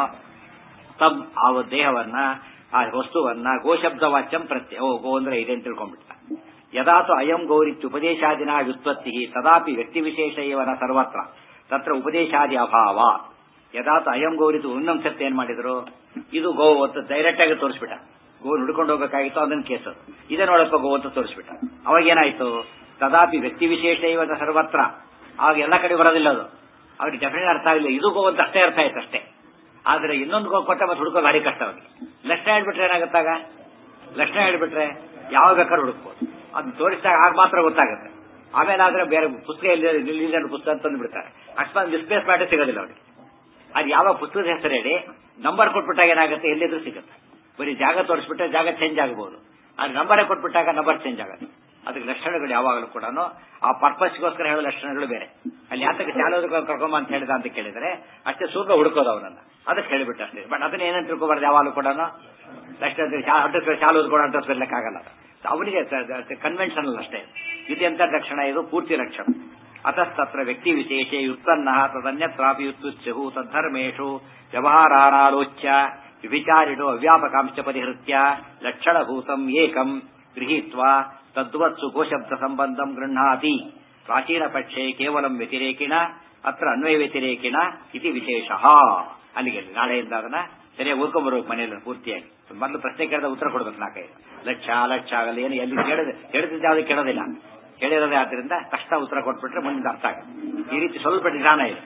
ತಮ್ ಆ ದೇಹವನ್ನ ಆ ವಸ್ತುವನ್ನ ಗೋಶಬ್ದವಾಚ್ಯಂ ಪ್ರತ್ಯಯ ಓ ಗೋ ಅಂದ್ರೆ ಇದೆ ಅಂತ ತಿಳ್ಕೊಂಡ್ಬಿಡ್ತ ಯದಾತು ಅಯಂ ಗೌರಿತ್ಯ ಉಪದೇಶಾದಿನ ವ್ಯುತ್ಪತ್ತಿ ತದಾಪಿ ವ್ಯಕ್ತಿ ವಿಶೇಷ ಇವನ ಸರ್ವತ್ರ ತತ್ರ ಉಪದೇಶಾದಿ ಅಭಾವ ಯದಾತು ಅಯಂ ಗೌರಿತು ಇನ್ನೊಂದು ಸತ್ಯ ಏನ್ ಮಾಡಿದ್ರು ಇದು ಗೋ ಅಂತ ಡೈರೆಕ್ಟ್ ಆಗಿ ತೋರಿಸ್ಬಿಟ್ಟ ಗೋ ಹುಡ್ಕೊಂಡು ಹೋಗಬೇಕಾಗಿತ್ತು ಅದನ್ನ ಕೇಸು ಇದೇ ನೋಡಪ್ಪ ಗೋ ಅಂತ ತೋರಿಸ್ಬಿಟ್ಟ ಅವಾಗ ಏನಾಯ್ತು ತದಾಪಿ ವ್ಯಕ್ತಿ ವಿಶೇಷ ಇವನ ಸರ್ವತ್ರ ಆಗ ಎಲ್ಲ ಕಡೆ ಬರೋದಿಲ್ಲ ಅದು ಅವ್ರಿಗೆ ಡೆಫಿನೆಟ್ ಅರ್ಥ ಆಗಿಲ್ಲ ಇದು ಗೋ ಅಂತ ಅಷ್ಟೇ ಅರ್ಥ ಆಯ್ತು ಅಷ್ಟೇ ಆದ್ರೆ ಇನ್ನೊಂದು ಗೋ ಕೊಟ್ಟ ಮತ್ತೆ ಹುಡುಕೋ ಭಾರಿ ಕಷ್ಟ ಅವನಿಗೆ ಲಕ್ಷಣ ಹೇಳ್ಬಿಟ್ರೆ ಏನಾಗುತ್ತಾಗ ಲಕ್ಷಣ ಹೇಳ್ಬಿಟ್ರೆ ಯಾವ ಬೇಕಾದ್ರೂ ಹುಡುಕ್ಬೋದು ಅದನ್ನ ತೋರಿಸಿದಾಗ ಆಗ ಮಾತ್ರ ಗೊತ್ತಾಗುತ್ತೆ ಆಮೇಲೆ ಆದ್ರೆ ಬೇರೆ ಪುಸ್ತಕ ಇಲ್ಲಿ ಪುಸ್ತಕ ತಂದು ಬಿಡ್ತಾರೆ ಅಕಸ್ಮಾತ್ ಡಿಸ್ಪ್ಲೇಸ್ ಮಾಡಿ ಸಿಗೋದಿಲ್ಲ ಅವನಿಗೆ ಅದು ಯಾವ ಪುಸ್ತಕದ ಹೆಸರು ಹೇಳಿ ನಂಬರ್ ಕೊಟ್ಬಿಟ್ಟಾಗ ಏನಾಗುತ್ತೆ ಎಲ್ಲಿದ್ರು ಸಿಗುತ್ತೆ ಬರೀ ಜಾಗ ತೋರಿಸ್ಬಿಟ್ರೆ ಜಾಗ ಚೇಂಜ್ ಆಗಬಹುದು ಆದ್ರೆ ನಂಬರೇ ಕೊಟ್ಬಿಟ್ಟಾಗ ನಂಬರ್ ಚೇಂಜ್ ಆಗುತ್ತೆ ಅದಕ್ಕೆ ಲಕ್ಷಣಗಳು ಯಾವಾಗಲೂ ಕೂಡ ಆ ಪರ್ಪಸ್ಗೋಸ್ಕರ ಹೇಳೋ ಲಕ್ಷಣಗಳು ಬೇರೆ ಅಲ್ಲಿ ಯಾತಕ್ಕೆ ಚಾಲೋದಕ್ಕೆ ಕರ್ಕೊಂಬ ಅಂತ ಹೇಳಿದ ಅಂತ ಕೇಳಿದ್ರೆ ಅಷ್ಟೇ ಸೂರ್ಯ ಹುಡುಕೋದು ಅವನನ್ನ ಅದಕ್ಕೆ ಹೇಳಿಬಿಟ್ಟ ಅಷ್ಟೇ ಬಟ್ ಅದನ್ನ ಏನಂತ ತಿಳ್ಕೊಬಾರ್ದು ಯಾವಾಗಲೂ ಕೂಡ ಲಕ್ಷಣ ಅಡ್ರೆಸ್ ಚಾಲೋದು ಕೂಡ ಅಡ್ರೆಸ್ ಬರ್ಲಿಕ್ಕಾಗಲ್ಲ ಅವನಿಗೆ ಕನ್ವೆನ್ಷನಲ್ ಅಷ್ಟೇ ಇದೆಂತ ಲಕ್ಷಣ ಇದು ಪೂರ್ತಿ ಲಕ್ಷಣ ಅತಸ್ತತ್ರ ವ್ಯಕ್ತಿ ವಿಶೇಷೇ ವ್ಯುತ್ಪನ್ನ ತದನ್ಯತ್ರಾಪಿ ವ್ಯುತ್ಪುತ್ಸ್ಯು ತದ್ಧರ್ಮೇಶು ವ್ಯವಹಾರಾನಾಲೋಚ್ಯ ವಿಚಾರಿಣೋ ಅವ್ಯಾಪಕಾಂಶ ಪರಿಹೃತ್ಯ ಲಕ್ಷಣಭೂತಂ ಏಕಂ ಗೃಹೀತ್ವ ತದ್ವತ್ಸು ಗೋಶಬ್ದ ಸಂಬಂಧಂ ಗೃಹಾತಿ ಪ್ರಾಚೀನ ಪಕ್ಷೆ ಕೇವಲಂ ವ್ಯತಿರೇಕಿಣ ಅತ್ರ ಅನ್ವಯ ವ್ಯತಿರೇಕಿಣ ಇತಿ ವಿಶೇಷ ಅಲ್ಲಿಗೆ ನಾಳೆಯಿಂದ ಅದನ್ನ ಸರಿಯಾಗಿ ಓದ್ಕೊಂಡ್ಬರ್ಬೇಕು ಮನೆಯಲ್ಲಿ ಪೂರ್ತಿಯಾಗಿ ಮೊದಲು ಪ್ರಶ್ನೆ ಕೇಳಿದ ಉತ್ತರ ಕೊಡ್ಬೇಕು ನಾಲ್ಕೈದು ಲಕ್ಷ ಲಕ್ಷ ಆಗಲ್ಲ ಏನು ಎಲ್ಲಿ ಕೇಳಿದ ಹೇಳಿದ್ರೆ ಯಾವ್ದು ಕೇಳೋದಿಲ್ಲ ಕೇಳಿರೋದೇ ಆದ್ರಿಂದ ತಕ್ಷಣ ಉತ್ತರ ಕೊಟ್ಬಿಟ್ರೆ ಮುಂದಿನ ಅರ್ಥ ಆಗುತ್ತೆ ಈ ರೀತಿ ಸ್ವಲ್ಪ ನಿಧಾನ ಇದೆ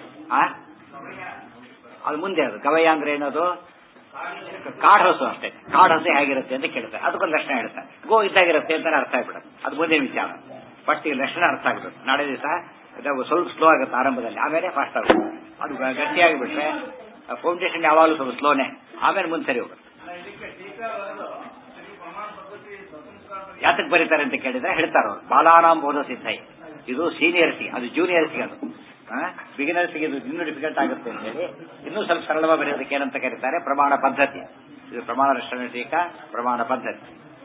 ಆ ಅದು ಮುಂದೆ ಅದು ಗವಯ ಅಂದ್ರೆ ಏನದು ಕಾಡ್ ಹಸು ಅಷ್ಟೇ ಕಾಡ್ ಹಸು ಹೇಗಿರುತ್ತೆ ಅಂತ ಕೇಳ್ತಾರೆ ಅದಕ್ಕೊಂದು ಲಕ್ಷಣ ಹೇಳ್ತಾರೆ ಗೋ ಇದ್ದಾಗಿರುತ್ತೆ ಅಂತ ಅರ್ಥ ಆಗ್ಬಿಡುತ್ತೆ ಅದು ಮುಂದಿನ ವಿಚಾರ ಫಸ್ಟ್ ಈ ಲಕ್ಷಣ ಅರ್ಥ ಆಗ್ಬೇಕು ನಾಳೆ ದಿವಸ ಸ್ವಲ್ಪ ಸ್ಲೋ ಆಗುತ್ತೆ ಆರಂಭದಲ್ಲಿ ಆಮೇಲೆ ಫಾಸ್ಟ್ ಆಗುತ್ತೆ ಅದು ಗಟ್ಟಿಯಾಗಿಬಿಟ್ರೆ ಫೌಂಡೇಶನ್ ಯಾವಾಗಲೂ ಸ್ವಲ್ಪ ಸ್ಲೋನೆ ಆಮೇಲೆ ಮುಂದೆ ಸರಿ ಹೋಗುತ್ತೆ ಯಾತಕ್ಕೆ ಬರೀತಾರೆ ಅಂತ ಕೇಳಿದ್ರೆ ಹೇಳ್ತಾರ ಅವ್ರು ಬಾಲಾನಾಂ ಬೋಧ ಸಿದ್ಧೈ ಇದು ಸೀನಿಯರ್ಸಿ ಅದು ಜೂನಿಯರ್ಸಿ ಅದು ಬಿಗಿನರ್ಸ್ಗೆ ಇದು ಇನ್ನೂ ಡಿಫಿಕಲ್ಟ್ ಆಗುತ್ತೆ ಅಂತ ಹೇಳಿ ಇನ್ನೂ ಸ್ವಲ್ಪ ಸರಳವಾಗಿ ಬರೆಯೋದಕ್ಕೆ ಏನಂತ ಕರೀತಾರೆ ಪ್ರಮಾಣ ಪದ್ಧತಿ ಇದು ಪ್ರಮಾಣ ರಕ್ಷಣೆ ಟೀಕಾ ಪ್ರಮಾಣ ಪದ್ಧತಿ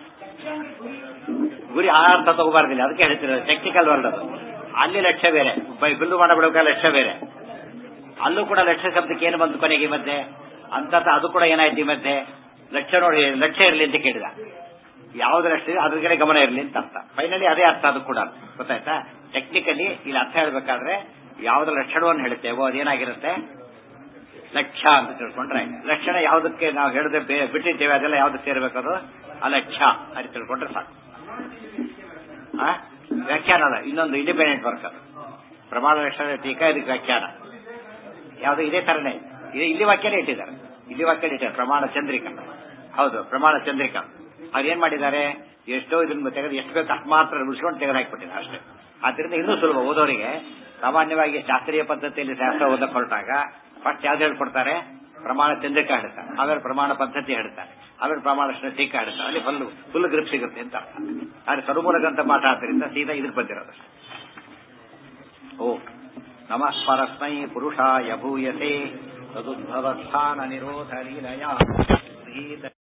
ಗುರಿ ಆ ಅರ್ಥ ತಗೋಬಾರ್ದಿಲ್ಲ ಅದಕ್ಕೆ ಹೇಳ್ತಿರೋದು ಟೆಕ್ನಿಕಲ್ ವರ್ಲ್ಡ್ ಅದು ಅಲ್ಲಿ ಲಕ್ಷ್ಯ ಬೇರೆ ಬಿಲ್ಲು ಮಾಡಬೇಕಾದ ಲಕ್ಷ್ಯ ಬೇರೆ ಅಲ್ಲೂ ಕೂಡ ಲಕ್ಷ್ಯ ಶಬ್ದಕ್ಕೆ ಏನು ಬಂತು ಕೊನೆಗೆ ಈ ಮಧ್ಯೆ ಅಂತ ಅದು ಕೂಡ ಏನಾಯ್ತು ಈ ಮಧ್ಯೆ ಲಕ್ಷ್ಯ ನೋಡಿ ಲಕ್ಷ್ಯ ಇರಲಿ ಅಂತ ಕೇಳಿದ ಯಾವ್ದು ಲಕ್ಷ್ಯ ಅದ್ರ ಕಡೆ ಗಮನ ಇರಲಿ ಅಂತ ಅರ್ಥ ಫೈನಲಿ ಅದೇ ಅರ್ಥ ಅದು ಕೂಡ ಗೊತ್ತಾಯ್ತಾ ಟೆಕ್ನಿಕಲಿ ಇಲ್ಲಿ ಅರ್ಥ ಹೇಳ್ಬೇಕಾದ್ರೆ ಯಾವ್ದು ಲಕ್ಷಣವನ್ನು ಹೇಳ್ತೇವೋ ಅದೇನಾಗಿರುತ್ತೆ ಲಕ್ಷ್ಯ ಅಂತ ತಿಳ್ಕೊಂಡ್ರೆ ಲಕ್ಷಣ ಯಾವುದಕ್ಕೆ ನಾವು ಹೇಳದೆ ಬಿಟ್ಟಿದ್ದೇವೆ ಅದೆಲ್ಲ ಯಾವ್ದು ಸೇರ್ಬೇಕದು ಅಲಕ್ಷ್ಯ ಅದು ತಿಳ್ಕೊಂಡ್ರೆ ಸಾಕು ಆ ವ್ಯಾಖ್ಯಾನ ಅಲ್ಲ ಇನ್ನೊಂದು ಇಂಡಿಪೆಂಡೆಂಟ್ ವರ್ಕ್ ಅದು ಪ್ರಮಾಣ ಲಕ್ಷಣ ಟೀಕಾ ಇದಕ್ಕೆ ವ್ಯಾಖ್ಯಾನ ಯಾವುದು ಇದೇ ತರನೇ ಇದೆ ಇಲ್ಲಿ ವಾಕ್ಯನೇ ಇಟ್ಟಿದ್ದಾರೆ ಇಲ್ಲಿ ವಾಕ್ಯ ಇಟ್ಟಿದ್ದಾರೆ ಪ್ರಮಾಣ ಚಂದ್ರಿಕಾ ಹೌದು ಪ್ರಮಾಣ ಚಂದ್ರಿಕಾ ಅವ್ರು ಏನ್ ಮಾಡಿದ್ದಾರೆ ಎಷ್ಟೋ ಇದನ್ನ ತೆಗೆದು ಎಷ್ಟು ಬೇಕು ಅಷ್ಟು ಮಾತ್ರ ಉಳಿಸ್ಕೊಂಡು ತೆಗೆದು ಹಾಕಿಬಿಟ್ಟಿದ್ದಾರೆ ಅಷ್ಟೇ ಆದ್ರಿಂದ ಇನ್ನೂ ಸುಲಭ ಓದೋರಿಗೆ ಸಾಮಾನ್ಯವಾಗಿ ಶಾಸ್ತ್ರೀಯ ಪದ್ಧತಿಯಲ್ಲಿ ಶಾಸ್ತ್ರ ಓದಕ್ಕೆ ಹೊರಟಾಗ ಫಸ್ಟ್ ಯಾವ್ದು ಹೇಳ್ಕೊಡ್ತಾರೆ ಪ್ರಮಾಣ ಚಂದ್ರಿಕಾ ಹೇಳ್ತಾರೆ ಆಮೇಲೆ ಪ್ರಮಾಣ ಪದ್ಧತಿ ಹೇಳ್ತಾರೆ ಆಮೇಲೆ ಪ್ರಮಾಣ ಟೀಕಾ ಹೇಳ್ತಾರೆ ಅಲ್ಲಿ ಫುಲ್ ಫುಲ್ ಗ್ರಿಪ್ ಸಿಗುತ್ತೆ ಅಂತ ಅರ್ಥ ಆದ್ರೆ ಸರ್ವಮೂಲಕಂತ ಪಾಠ ಆದ್ದರಿಂದ ಸೀದಾ ಇದಕ್ಕೆ ಬಂದಿರೋದು ಓ ನಮಃ ಪರಸ್ಮೈ ಪುರುಷಾಯ ಭೂಯತೆ ತದುದ್ಭವ ಸ್ಥಾನ ನಿರೋಧ ಲೀಲಯ